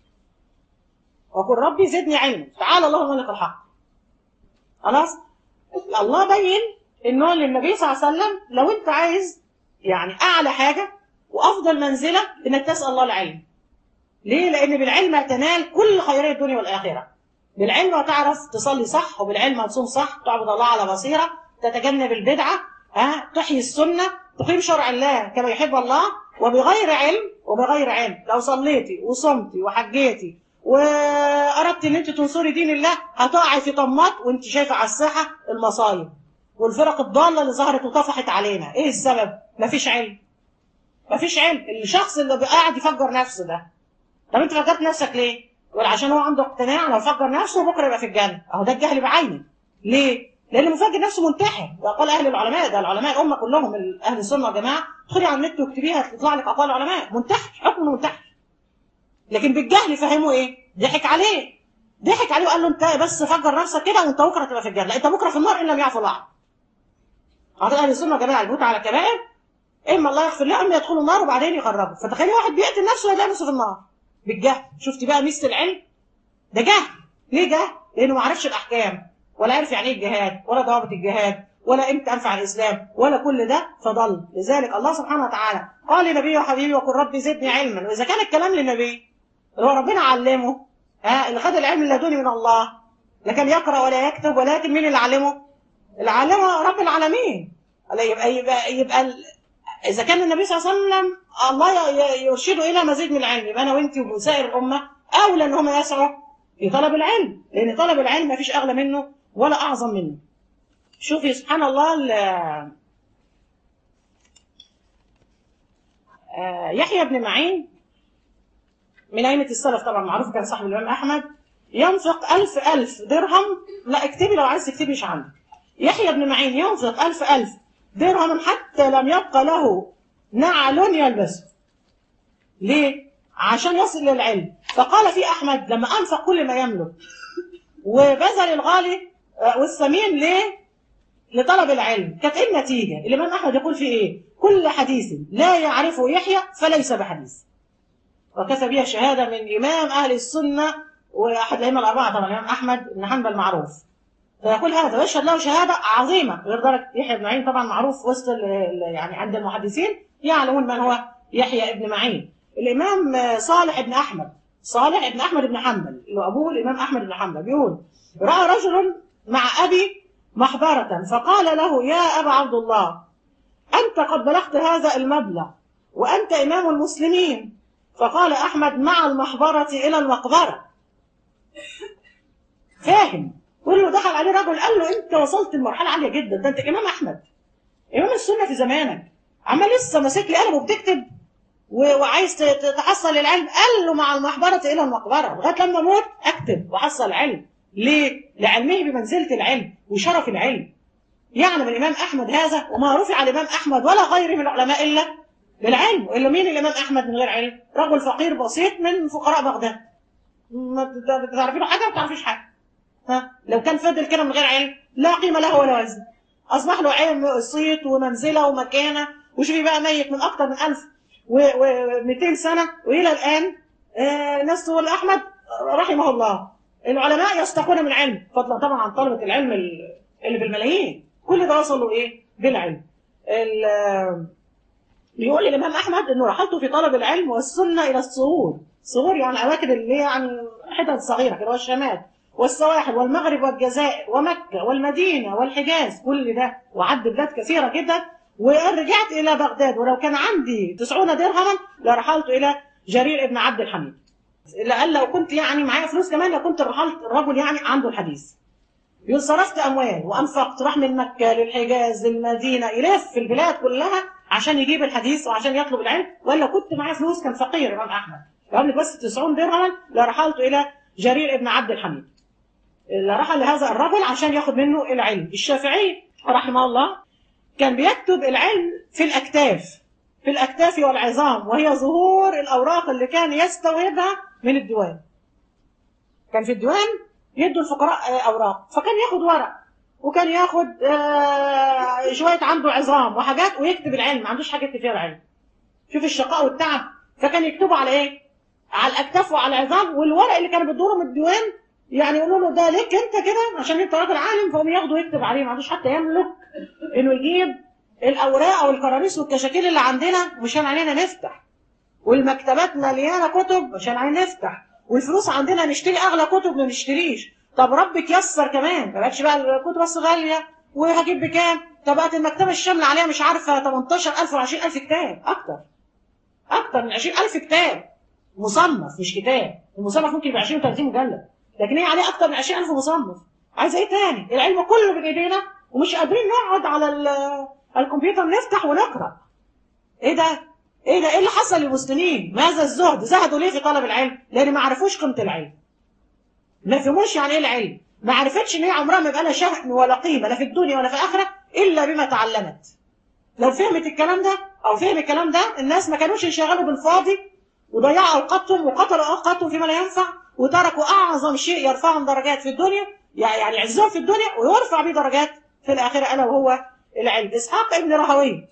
وقل ربي زدني علما تعالى الله الملك الحق خلاص الله بين انه للنبي صلى الله عليه وسلم لو انت عايز يعني اعلى حاجه وافضل منزله انك تسال الله العلم ليه لان بالعلم تنال كل خيري الدنيا والاخره بالعلم هتعرف تصلي صح وبالعلم هتصوم صح تعبد الله على بصيره تتجنب البدعه ها تحيي السنه تقيم شرع الله كما يحب الله وبغير علم وبغير علم لو صليتي وصمتي وحجيتي واردت ان انت تنصري دين الله هتقعي في طماط وانت شايفه على الساحه المصايب والفرق الضاله اللي ظهرت وطفحت علينا ايه السبب مفيش علم مفيش علم الشخص اللي قاعد يفجر نفسه ده طب انت فجرت نفسك ليه ولا عشان هو عنده اقتناع لو فجر نفسه بكره يبقى في الجنه اهو ده الجهل بعينه ليه لان مفجر نفسه منتحر وقال اهل العلماء ده العلماء الامه كلهم اهل السنه والجماعه ادخلي على النت واكتبيها تطلع لك اقوال العلماء منتحر حكم منتحر لكن بالجهل فهموا ايه ضحك عليه ضحك عليه وقال له انت بس فجر نفسك كده وانت بكره تبقى في الجنه لا انت بكره في النار ان لم يعفو الله اعتقد اهل السنه والجماعه البيوت على كبائر اما الله يغفر له اما يدخلوا النار وبعدين يخرجوا فتخيلي واحد بيقتل نفسه ويلاقي نفسه في النار بالجهل شفتي بقى ميزه العلم ده جهل ليه جهل لانه ما عرفش الاحكام ولا عرف يعني ايه الجهاد ولا ضوابط الجهاد ولا امتى انفع الاسلام ولا كل ده فضل لذلك الله سبحانه وتعالى قال لنبيه وحبيبي وقل ربي زدني علما واذا كان الكلام للنبي اللي هو ربنا علمه ها اللي خد العلم اللدني من الله لا كان يقرا ولا يكتب ولكن مين اللي علمه؟ اللي علمه رب العالمين يبقى يبقى يبقى ال- اذا كان النبي صلى الله عليه وسلم الله ي- ي- يرشده الى مزيد من العلم يبقى انا وانت وسائر الامه اولى ان هم يسعوا في طلب العلم لان طلب العلم ما فيش اغلى منه ولا اعظم منه شوفي سبحان الله ال- آه، يحيى بن معين من أئمة السلف طبعا معروف كان صاحب الإمام أحمد ينفق ألف ألف درهم لا اكتبي لو عايز تكتبي مش عندي يحيى بن معين ينفق ألف ألف درهم حتى لم يبقى له نعل يلبسه ليه؟ عشان يصل للعلم فقال في أحمد لما أنفق كل ما يملك وبذل الغالي آه، والثمين ليه؟ لطلب العلم كانت ايه النتيجة؟ الإمام أحمد يقول في إيه؟ كل حديث لا يعرفه يحيى فليس بحديث وكفى بها شهادة من إمام أهل السنة وأحد الأئمة الأربعة طبعا الإمام أحمد بن حنبل معروف فيقول هذا ويشهد له شهادة عظيمة غير درجة يحيى بن معين طبعا معروف وسط ال- ال- يعني عند المحدثين يعلمون من هو يحيى بن معين الإمام آه، صالح بن أحمد صالح بن أحمد بن حنبل اللي هو أبوه الإمام أحمد بن حنبل بيقول رأى رجل مع أبي محبرة فقال له يا أبا عبد الله أنت قد بلغت هذا المبلغ وأنت إمام المسلمين فقال أحمد مع المحبرة إلى المقبرة فاهم كله دخل عليه رجل قال له أنت وصلت لمرحلة عالية جدا ده أنت إمام أحمد إمام السنة في زمانك عمال لسه ماسك لي قلم وبتكتب و- وعايز ت- ت- تحصل العلم قال له مع المحبرة إلى المقبرة لغاية لما أموت أكتب وأحصل علم ليه؟ لعلمه بمنزلة العلم وشرف العلم يعلم الإمام أحمد هذا وما رفع الإمام أحمد ولا غيره من العلماء إلا بالعلم إلا مين الإمام أحمد من غير علم؟ رجل فقير بسيط من فقراء بغداد ما ت- تعرفي له حاجة ما تعرفيش حاجة ها لو كان فضل كده من غير علم لا قيمة له ولا وزن أصبح له علم صيت ومنزلة ومكانة وشوفي بقى ميت من أكتر من ألف و200 سنة وإلى الآن آه ناس تقول أحمد رحمه الله العلماء يستقون من علم فضلا طبعا عن طلبة العلم ال- اللي بالملايين كل ده وصلوا إيه بالعلم ال- بيقول الإمام أحمد إنه رحلته في طلب العلم والسنة إلى الصغور صغور يعني أماكن اللي هي يعني حتت صغيرة كده والشمال والسواحل والمغرب والجزائر ومكة والمدينة والحجاز كل ده وعد بلاد كثيرة جدا ورجعت إلى بغداد ولو كان عندي تسعون درهما لرحلت إلى جرير ابن عبد الحميد لأن لو كنت يعني معايا فلوس كمان لكنت رحلت الرجل يعني عنده الحديث يقول صرفت أموال وأنفقت راح من مكة للحجاز للمدينة يلف في البلاد كلها عشان يجيب الحديث وعشان يطلب العلم ولا كنت معايا فلوس كان فقير إمام أحمد قال لك بس 90 درهما لرحلت إلى جرير ابن عبد الحميد رحل لهذا الرجل عشان ياخد منه العلم الشافعي رحمه الله كان بيكتب العلم في الأكتاف في الأكتاف والعظام وهي ظهور الأوراق اللي كان يستوردها من الديوان كان في الديوان يدوا الفقراء آه، أوراق فكان ياخد ورق وكان ياخد آه، شوية عنده عظام وحاجات ويكتب العلم ما عندوش حاجة يكتب فيها العلم شوف الشقاء والتعب فكان يكتبوا على ايه؟ على الاكتاف وعلى العظام والورق اللي كانوا بيدوله من الديوان يعني يقولوا له ده ليك انت كده عشان انت راجل عالم فهم ياخدوا ويكتب عليه ما عندوش حتى يملك انه يجيب الاوراق او الكراريس والكشاكيل اللي عندنا مشان علينا نفتح والمكتبات مليانه كتب عشان علينا نفتح والفلوس عندنا نشتري اغلى كتب ما نشتريش طب ربك يسر كمان ما بقتش بقى الكتب بس غاليه وهجيب بكام طب بقت المكتبه الشامله عليها مش عارفه 18000 و 20000 كتاب اكتر اكتر من 20000 كتاب مصنف مش كتاب المصنف ممكن يبقى 20 و30 مجلد لكن هي عليه اكتر من 20000 مصنف عايزه ايه تاني العلم كله بين ايدينا ومش قادرين نقعد على ال- الكمبيوتر نفتح ونقرا ايه ده ايه ده ايه اللي حصل للمسلمين ماذا الزهد زهدوا ليه في طلب العلم لان ما عرفوش قيمه العلم ما فهموش يعني ايه العلم ما عرفتش ان هي عمرها ما يبقى لها شأن ولا قيمه لا في الدنيا ولا في الاخره الا بما تعلمت لو فهمت الكلام ده او فهم الكلام ده الناس ما كانوش ينشغلوا بالفاضي وضيعوا اوقاتهم وقتلوا اوقاتهم فيما لا ينفع وتركوا اعظم شيء يرفعهم درجات في الدنيا يعني يعزهم في الدنيا ويرفع به درجات في الاخره الا وهو العلم اسحاق ابن راهويه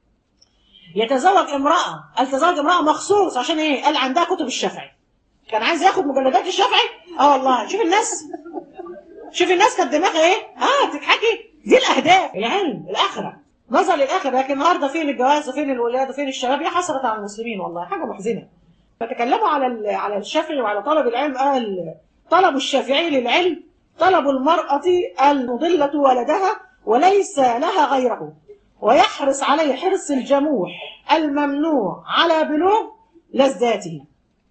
يتزوج امراه قال تزوج امراه مخصوص عشان ايه قال عندها كتب الشافعي كان عايز ياخد مجلدات الشافعي اه والله شوف الناس شوف الناس كانت دماغها ايه اه تضحكي دي الاهداف العلم الاخره نظر للاخره لكن النهارده فين الجواز وفين الولاد وفين الشباب يا حسره على المسلمين والله حاجه محزنه فتكلموا على ال- على الشافعي وعلى طلب العلم قال طلب الشافعي للعلم طلب المرأة المضلة ولدها وليس لها غيره ويحرص عليه حرص الجموح الممنوع على بلوغ لذاته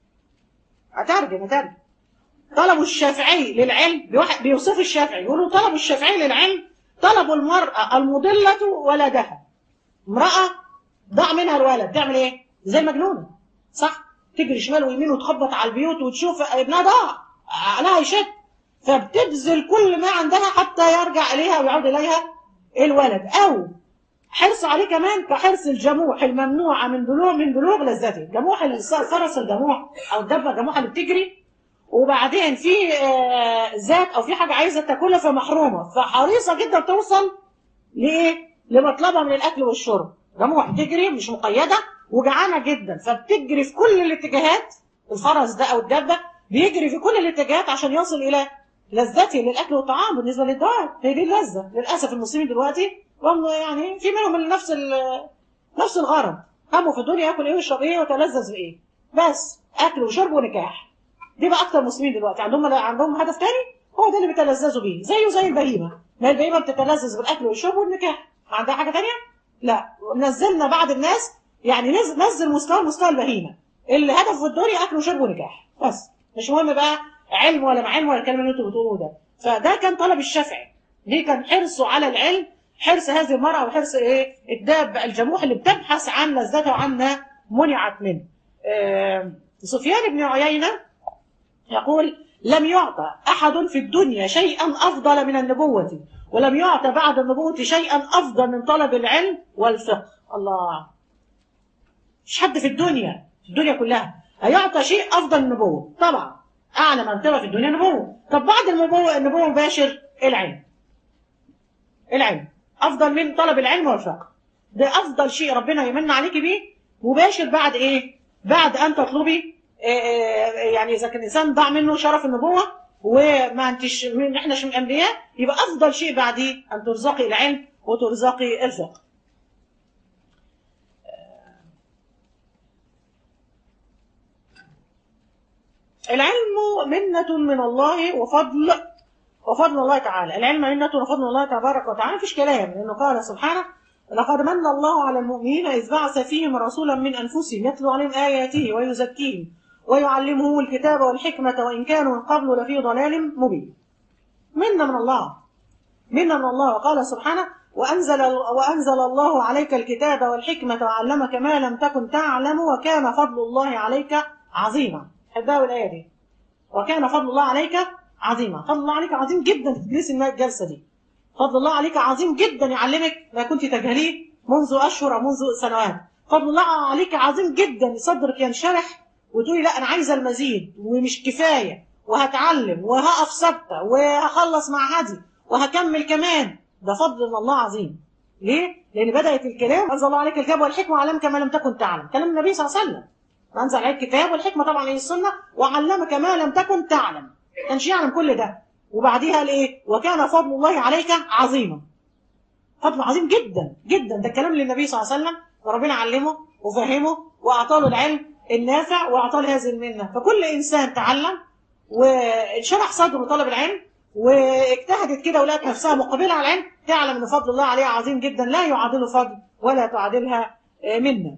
أترجم أترجم طلب الشافعي للعلم بيوح- بيوصف الشافعي يقولوا طلب الشافعي للعلم طلب المرأة المضلة ولدها امرأة ضاع منها الولد تعمل ايه؟ زي المجنونة صح؟ تجري شمال ويمين وتخبط على البيوت وتشوف ابنها ضاع عقلها يشد فبتبذل كل ما عندها حتى يرجع اليها ويعود اليها الولد او حرص عليه كمان كحرص الجموح الممنوعه من بلوغ من بلوغ لذته جموح الفرس الجموح او الدبه الجموحه اللي بتجري وبعدين في آه، ذات او في حاجه عايزه تاكلها فمحرومه فحريصه جدا توصل لايه؟ لمطلبها من الاكل والشرب جموح بتجري مش مقيده وجعانه جدا فبتجري في كل الاتجاهات الفرس ده او الدبه بيجري في كل الاتجاهات عشان يصل الى لذته للاكل والطعام بالنسبه للدواب هي دي اللذه للاسف المسلمين دلوقتي هم يعني في منهم اللي نفس ال- نفس الغرض همه في الدنيا ياكل ايه ويشرب ايه ويتلذذ بايه بس اكل وشرب ونكاح دي بقى اكتر مسلمين دلوقتي عندهم عندهم هدف تاني هو ده اللي بيتلذذوا بيه زيه زي البهيمه ما البهيمه بتتلذذ بالاكل والشرب والنكاح ما عندها حاجه تانية لا نزلنا بعض الناس يعني نزل, نزل مستوى مستوى البهيمه اللي هدفه في الدنيا اكل وشرب ونكاح بس مش مهم بقى علم ولا ما علم ولا الكلام اللي انتوا بتقولوه ده فده كان طلب الشافعي ليه كان حرصه على العلم حرص هذه المرأة وحرص ايه الداب الجموح اللي بتبحث عن لذتها وعنها منعت منه آه سفيان بن عيينة يقول لم يعطى أحد في الدنيا شيئا أفضل من النبوة ولم يعطى بعد النبوة شيئا أفضل من طلب العلم والفقه الله مش حد في الدنيا في الدنيا كلها هيعطى شيء أفضل من النبوة طبعا أعلى مرتبة في الدنيا النبوة طب بعد النبوة النبوة مباشر العلم العلم أفضل من طلب العلم والفقه ده أفضل شيء ربنا يمن عليك بيه مباشر بعد إيه بعد أن تطلبي يعني إذا كان الإنسان ضاع منه شرف النبوة وما انتش من احنا مش من الانبياء يبقى افضل شيء بعديه ان ترزقي العلم وترزقي الفقه العلم منة من الله وفضل وفضل الله تعالى العلم منة وفضل الله تبارك وتعالى مفيش كلام لأنه قال سبحانه لقد من الله على المؤمنين إذ بعث فيهم رسولا من أنفسهم يتلو عليهم آياته ويزكيهم ويعلمهم الكتاب والحكمة وإن كانوا من قبل لفي ضلال مبين منا من الله منا من الله وقال سبحانه وأنزل, وأنزل الله عليك الكتاب والحكمة وعلمك ما لم تكن تعلم وكان فضل الله عليك عظيما حبها الآية دي وكان فضل الله عليك عظيما فضل الله عليك عظيم جدا تجلس الجلسة دي فضل الله عليك عظيم جدا يعلمك ما كنت تجهليه منذ أشهر أو منذ سنوات فضل الله عليك عظيم جدا صدرك ينشرح وتقولي لا أنا عايزة المزيد ومش كفاية وهتعلم وهقف ثابتة وهخلص مع هدي وهكمل كمان ده فضل من الله عظيم ليه؟ لأن بدأت الكلام أنزل الله عليك الكتاب والحكمة وعلمك ما لم تكن تعلم كلام النبي صلى الله عليه وسلم أنزل عليك الكتاب والحكمة طبعا هي السنة وعلمك ما لم تكن تعلم كانش يعلم كل ده وبعديها قال ايه وكان فضل الله عليك عظيما فضل عظيم جدا جدا ده الكلام للنبي صلى الله عليه وسلم وربنا علمه وفهمه واعطاه له العلم النافع واعطاه هذه المنه فكل انسان تعلم وانشرح صدره طلب العلم واجتهدت كده ولقت نفسها مقبله على العلم تعلم ان فضل الله عليها عظيم جدا لا يعادله فضل ولا تعادلها منه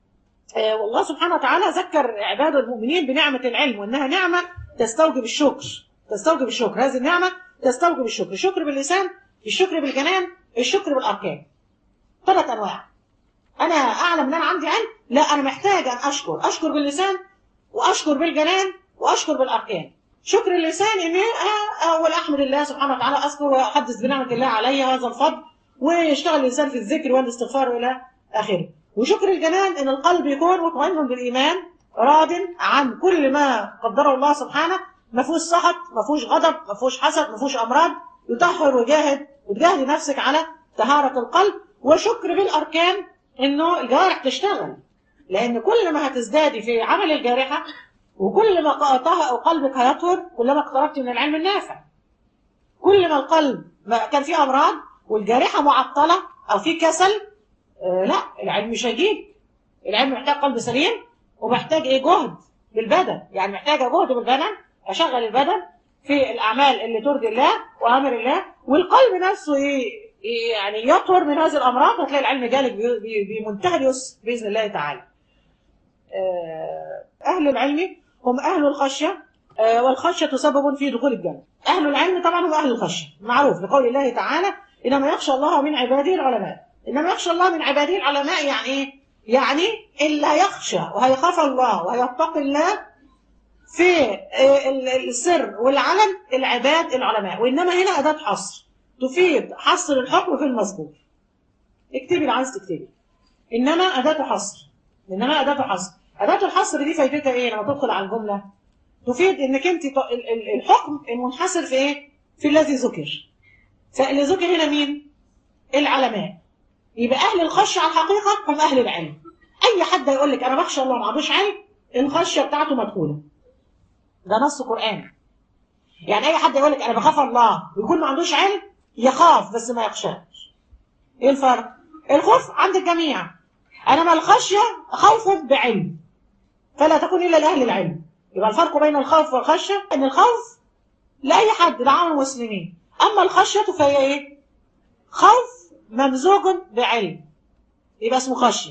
والله سبحانه وتعالى ذكر عباده المؤمنين بنعمه العلم وانها نعمه تستوجب الشكر تستوجب الشكر هذه النعمة تستوجب الشكر الشكر باللسان الشكر بالجنان الشكر بالأركان ثلاث أنواع أنا أعلم أن أنا عندي علم لا أنا محتاج أن أشكر أشكر باللسان وأشكر بالجنان وأشكر بالأركان شكر اللسان إن أول أحمد الله سبحانه وتعالى أذكر وأحدث بنعمة الله علي هذا الفضل ويشتغل الإنسان في الذكر والاستغفار إلى آخره وشكر الجنان إن القلب يكون مطمئن بالإيمان راض عن كل ما قدره الله سبحانه ما فيهوش سخط ما فيهوش غضب ما فيهوش حسد ما فيهوش امراض يطهر ويجاهد وتجاهدي نفسك على طهارة القلب وشكر بالاركان انه الجوارح تشتغل لان كل ما هتزدادي في عمل الجارحة وكل ما قلبك هيطهر كلما اقتربت من العلم النافع كل ما القلب ما كان فيه امراض والجارحة معطلة او في كسل آه لا العلم مش هيجيب العلم محتاج قلب سليم ومحتاج ايه جهد بالبدن يعني محتاجه جهد بالبدن اشغل البدن في الاعمال اللي ترضي الله وامر الله والقلب نفسه يعني يطهر من هذه الامراض هتلاقي العلم جالك بمنتهى اليسر باذن الله تعالى. اهل العلم هم اهل الخشيه والخشيه سبب في دخول الجنه. اهل العلم طبعا هم اهل الخشيه معروف لقول الله تعالى انما يخشى الله من عباده العلماء. انما يخشى الله من عباده العلماء يعني ايه؟ يعني اللي هيخشى وهيخاف الله وهيتقي الله في السر والعلن العباد العلماء وإنما هنا أداة حصر تفيد حصر الحكم في المذكور اكتبي اللي عايز تكتبي إنما أداة حصر إنما أداة حصر أداة الحصر دي فايدتها إيه لما تدخل على الجملة تفيد إنك أنت الحكم المنحصر في إيه في الذي ذكر فاللي ذكر هنا مين العلماء يبقى أهل الخشية على الحقيقة هم أهل العلم أي حد يقول لك أنا بخشى الله ما عندوش علم الخشية بتاعته مدخولة ده نص قرآن يعني أي حد يقول لك أنا بخاف الله ويكون ما عندوش علم يخاف بس ما يخشاش إيه الفرق؟ الخوف عند الجميع أنما الخشية خوف بعلم فلا تكون إلا لأهل العلم يبقى الفرق بين الخوف والخشية أن الخوف لأي حد لعام المسلمين أما الخشية فهي إيه؟ خوف ممزوج بعلم يبقى اسمه خشية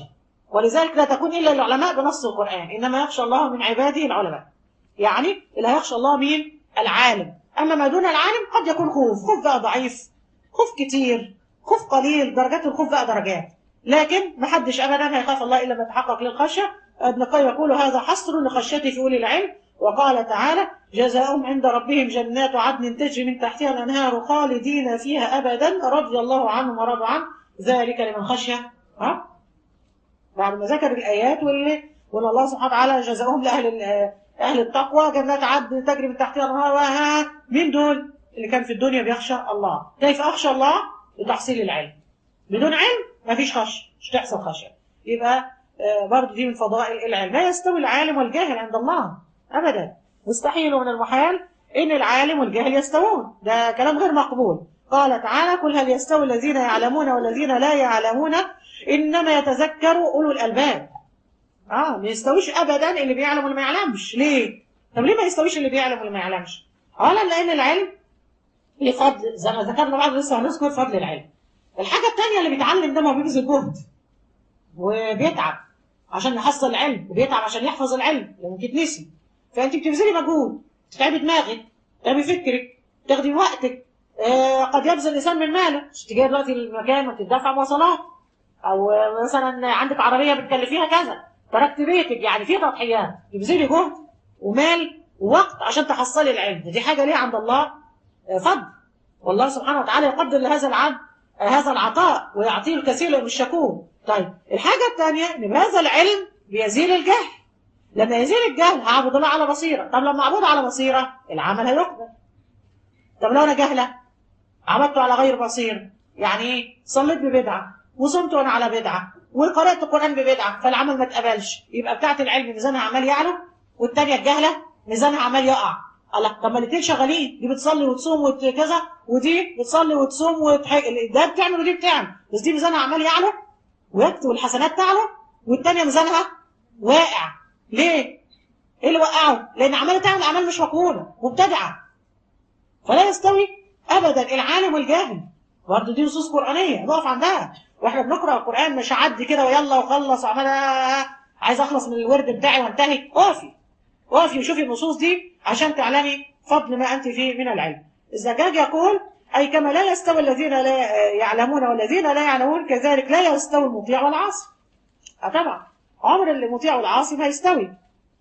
ولذلك لا تكون الا العلماء بنص القران انما يخشى الله من عباده العلماء يعني اللي هيخشى الله مين العالم اما ما دون العالم قد يكون خوف خوف بقى ضعيف خوف كتير خوف قليل درجات الخوف بقى درجات لكن ما حدش ابدا هيخاف الله الا ما يتحقق للخشيه ابن القيم يقول هذا حصر لخشيته في اولي العلم وقال تعالى جزاؤهم عند ربهم جنات عدن تجري من تحتها الانهار خالدين فيها ابدا رضي الله عنهم ورضوا عنه ذلك لمن خشي ها بعد ما ذكر الايات واللي وان الله سبحانه وتعالى جزاؤهم لاهل ال- اهل التقوى جنات عدن تجري من تحتها الانهار وها مين دول اللي كان في الدنيا بيخشى الله كيف اخشى الله لتحصيل العلم بدون علم مفيش خشيه مش تحصل خشيه يبقى آه، برضه دي من فضائل العلم لا يستوي العالم والجاهل عند الله ابدا مستحيل ومن المحال ان العالم والجاهل يستوون ده كلام غير مقبول قال تعالى قل هل يستوي الذين يعلمون والذين لا يعلمون انما يتذكر اولو الالباب اه ما يستويش ابدا اللي بيعلم واللي ما يعلمش ليه طب ليه ما يستويش اللي بيعلم واللي ما يعلمش اولا لان العلم ليه فضل زي ما ذكرنا بعد لسه هنذكر فضل العلم الحاجه الثانيه اللي بيتعلم ده ما هو بيبذل جهد وبيتعب عشان يحصل العلم وبيتعب عشان يحفظ العلم لو تتنسي فانت بتبذلي مجهود تتعبي دماغك تتعبي فكرك تاخدي وقتك آه قد يبذل الانسان من ماله مش تجي دلوقتي المكان وتدفع مواصلات او آه، مثلا عندك عربيه بتكلفيها كذا تركت بيتك يعني في تضحيات تبذلي جهد ومال ووقت عشان تحصلي العلم دي حاجه ليه عند الله آه، فضل والله سبحانه وتعالى يقدر لهذا العبد آه، هذا العطاء ويعطيه الكثير لانه مش شكور طيب الحاجه الثانيه ان بهذا العلم بيزيل الجهل لما يزيل الجهل هعبد الله على بصيره طب لما اعبده على بصيره العمل هيقبل طب لو انا جاهله عبدته على غير بصير يعني ايه صليت ببدعه وصمت وانا على بدعه وقرات القران ببدعه فالعمل ما اتقبلش يبقى بتاعه العلم ميزانها عمال يعلى والثانيه الجهله ميزانها عمال يقع الله طب ما الاثنين شغالين دي بتصلي وتصوم وكذا ودي بتصلي وتصوم وتح... ده بتعمل ودي بتعمل بس دي ميزانها عمال يعلى ويكتب الحسنات تعلى والثانيه ميزانها واقع ليه؟ ايه اللي وقعه؟ لان عماله تعمل اعمال مش مقبوله مبتدعه فلا يستوي ابدا العالم والجاهل برضه دي نصوص قرانيه نقف عندها واحنا بنقرا القران مش هعدي كده ويلا وخلص وعمال عايز اخلص من الورد بتاعي وانتهي اقفي اقفي وشوفي النصوص دي عشان تعلمي فضل ما انت فيه من العلم الزجاج يقول اي كما لا يستوي الذين لا يعلمون والذين لا يعلمون كذلك لا يستوي المطيع والعاصي اه طبعا عمر المطيع والعاصي ما يستوي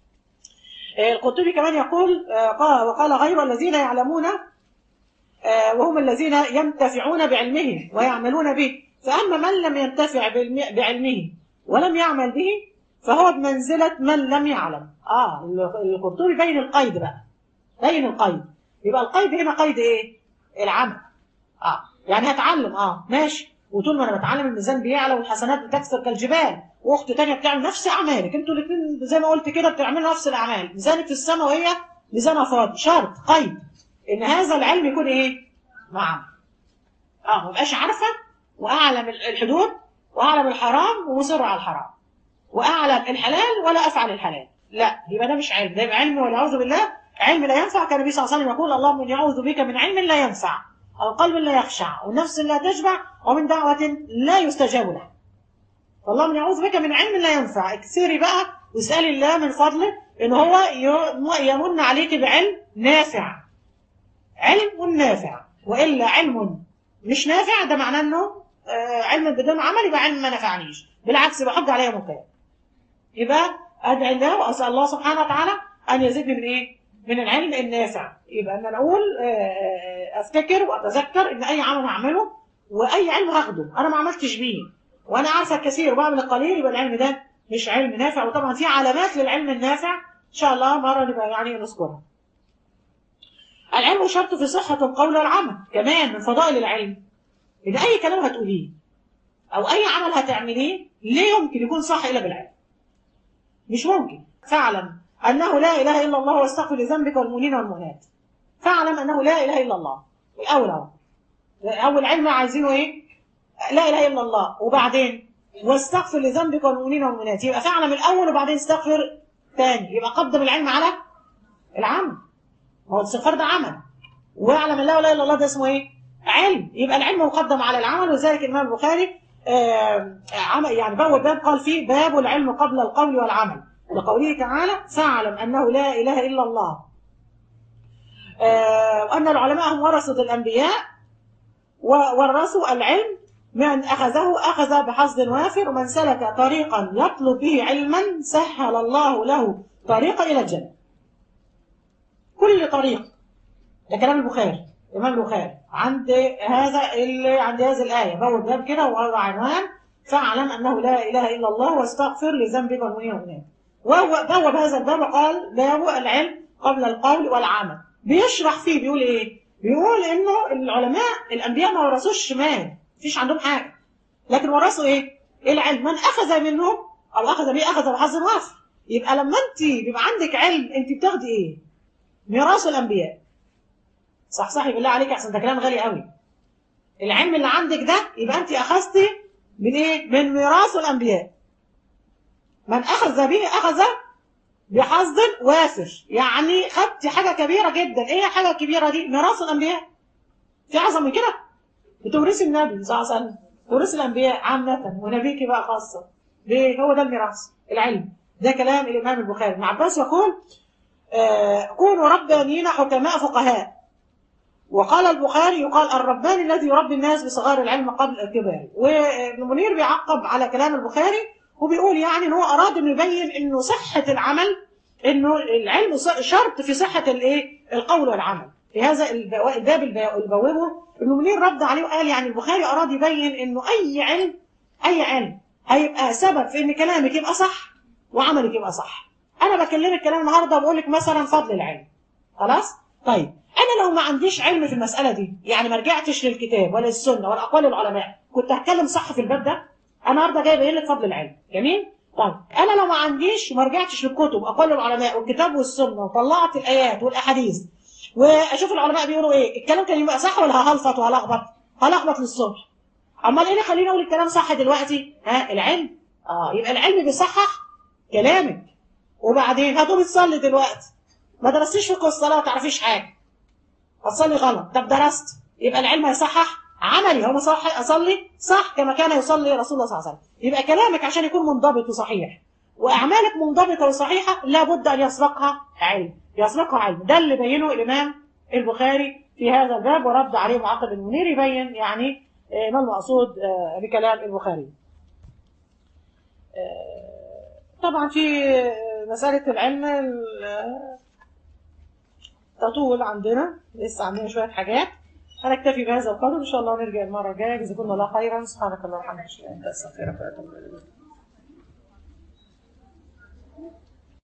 آه، القرطبي كمان يقول آه، قال وقال غير الذين يعلمون آه، وهم الذين ينتفعون بعلمهم ويعملون به فأما من لم ينتفع بالم- بعلمه ولم يعمل به فهو بمنزلة من لم يعلم اه القرطبي بين القيد بقى بين القيد يبقى القيد هنا قيد ايه العمل اه يعني هتعلم اه ماشي وطول ما انا بتعلم الميزان بيعلى والحسنات بتكسر كالجبال واخت تانية بتعمل نفس اعمالك انتوا الاثنين زي ما قلت كده بتعملوا نفس الاعمال ميزانك في السماء وهي ميزانها فاضي شرط قيد ان هذا العلم يكون ايه معه اه ما بقاش عارفه واعلم الحدود واعلم الحرام ومصر على الحرام واعلم الحلال ولا افعل الحلال لا يبقى ده مش علم ده يبقى علم والعياذ بالله علم لا ينفع كان النبي صلى الله عليه وسلم يقول اللهم اني اعوذ بك من علم لا ينفع او قلب لا يخشع ونفس لا تشبع ومن دعوه لا يستجاب لها فاللهم اني اعوذ بك من علم لا ينفع اكثري بقى واسالي الله من فضله ان هو ي- يمن عليك بعلم نافع علم نافع والا علم مش نافع ده معناه انه آه، علم بدون عمل يبقى علم ما نفعنيش بالعكس يبقى حج عليا مكان يبقى ادعي الله واسال الله سبحانه وتعالى ان يزيدني من ايه؟ من العلم النافع يبقى ان انا اقول آه، آه، افتكر واتذكر ان اي عمل هعمله واي علم هاخده انا ما عملتش بيه وانا عارفه الكثير وبعمل القليل يبقى العلم ده مش علم نافع وطبعا في علامات للعلم النافع ان شاء الله مره نبقى يعني نذكرها العلم شرط في صحة القول والعمل كمان من فضائل العلم إن أي كلام هتقوليه أو أي عمل هتعمليه لا يمكن يكون صح إلا بالعلم مش ممكن فاعلم أنه لا إله إلا الله واستغفر لذنبك والمؤمنين والمؤمنات فاعلم أنه لا إله إلا الله الأول أهو أول علم عايزينه إيه لا إله إلا الله وبعدين واستغفر لذنبك والمؤمنين والمؤمنات يبقى فاعلم الأول وبعدين استغفر تاني يبقى قدم العلم على العمل ما هو الاستغفار ده عمل واعلم ان لا اله الا الله ده اسمه ايه؟ علم يبقى العلم مقدم على العمل وذلك الامام البخاري آه، عمل يعني باب باب قال فيه باب العلم قبل القول والعمل لقوله تعالى فاعلم انه لا اله الا الله آه، وان العلماء هم ورثه الانبياء وورثوا العلم من اخذه اخذ بحظ وافر ومن سلك طريقا يطلب به علما سهل الله له طريقا الى الجنه كل طريق ده كلام البخاري الامام البخاري عند هذا اللي عند هذه الايه باب باب كده وهو عنوان فاعلم انه لا اله الا الله واستغفر لذنبك والمؤمنين والمؤمنات وهو بوب هذا الباب قال باب العلم قبل القول والعمل بيشرح فيه بيقول ايه بيقول انه العلماء الانبياء ما ورثوش مال مفيش عندهم حاجه لكن ورثوا ايه العلم من اخذ منهم او اخذ به اخذ بحظ وافر يبقى لما انت بيبقى عندك علم انت بتاخدي ايه ميراث الانبياء صح صح بالله عليك احسن ده كلام غالي قوي العلم اللي عندك ده يبقى انت اخذتي من ايه من ميراث الانبياء من اخذ به اخذ بحظ وافر يعني خدت حاجه كبيره جدا ايه الحاجه الكبيره دي ميراث الانبياء في اعظم من كده بتورثي النبي صلى الله عليه وسلم تورثي الانبياء عامه ونبيك بقى خاصه ليه هو ده الميراث العلم ده كلام الامام البخاري ابن عباس يقول آه كونوا ربانيين حكماء فقهاء وقال البخاري يقال الرباني الذي يربي الناس بصغار العلم قبل الكبار وابن منير بيعقب على كلام البخاري وبيقول يعني ان هو اراد انه يبين انه صحه العمل انه العلم شرط في صحه الايه القول والعمل في هذا الباب اللي بوبه ابن منير رد عليه وقال يعني البخاري اراد يبين انه اي علم اي علم هيبقى سبب في ان كلامك يبقى صح وعملك يبقى صح انا بكلمك كلام النهارده بقول لك مثلا فضل العلم خلاص طيب انا لو ما عنديش علم في المساله دي يعني ما رجعتش للكتاب ولا السنه ولا اقوال العلماء كنت هتكلم صح في الباب ده انا النهارده جاي ابين لك فضل العلم جميل طيب انا لو ما عنديش وما رجعتش للكتب اقوال العلماء والكتاب والسنه وطلعت الايات والاحاديث واشوف العلماء بيقولوا ايه الكلام كان يبقى صح ولا ههلفط وهلخبط هلخبط للصبح امال ايه اللي خليني اقول الكلام صح دلوقتي ها العلم اه يبقى العلم بيصحح كلامك وبعدين هتقومي تصلي دلوقتي ما درستيش فقه الصلاه ما تعرفيش حاجه هتصلي غلط طب درست يبقى العلم هيصحح عملي هو صح اصلي صح كما كان يصلي رسول الله صلى الله عليه وسلم يبقى كلامك عشان يكون منضبط وصحيح واعمالك منضبطه وصحيحه لابد ان يسبقها علم يسبقها علم ده اللي بينه الامام البخاري في هذا الباب ورد عليه معقب المنير يبين يعني ما المقصود بكلام البخاري طبعا في مسألة العلم تطول عندنا لسه عندنا شوية حاجات هنكتفي بهذا القدر إن شاء الله نرجع المرة الجاية جزاكم الله خيرا سبحانك اللهم وبحمدك أشهد أن لا إله إلا أنت أستغفرك وأتوب إليك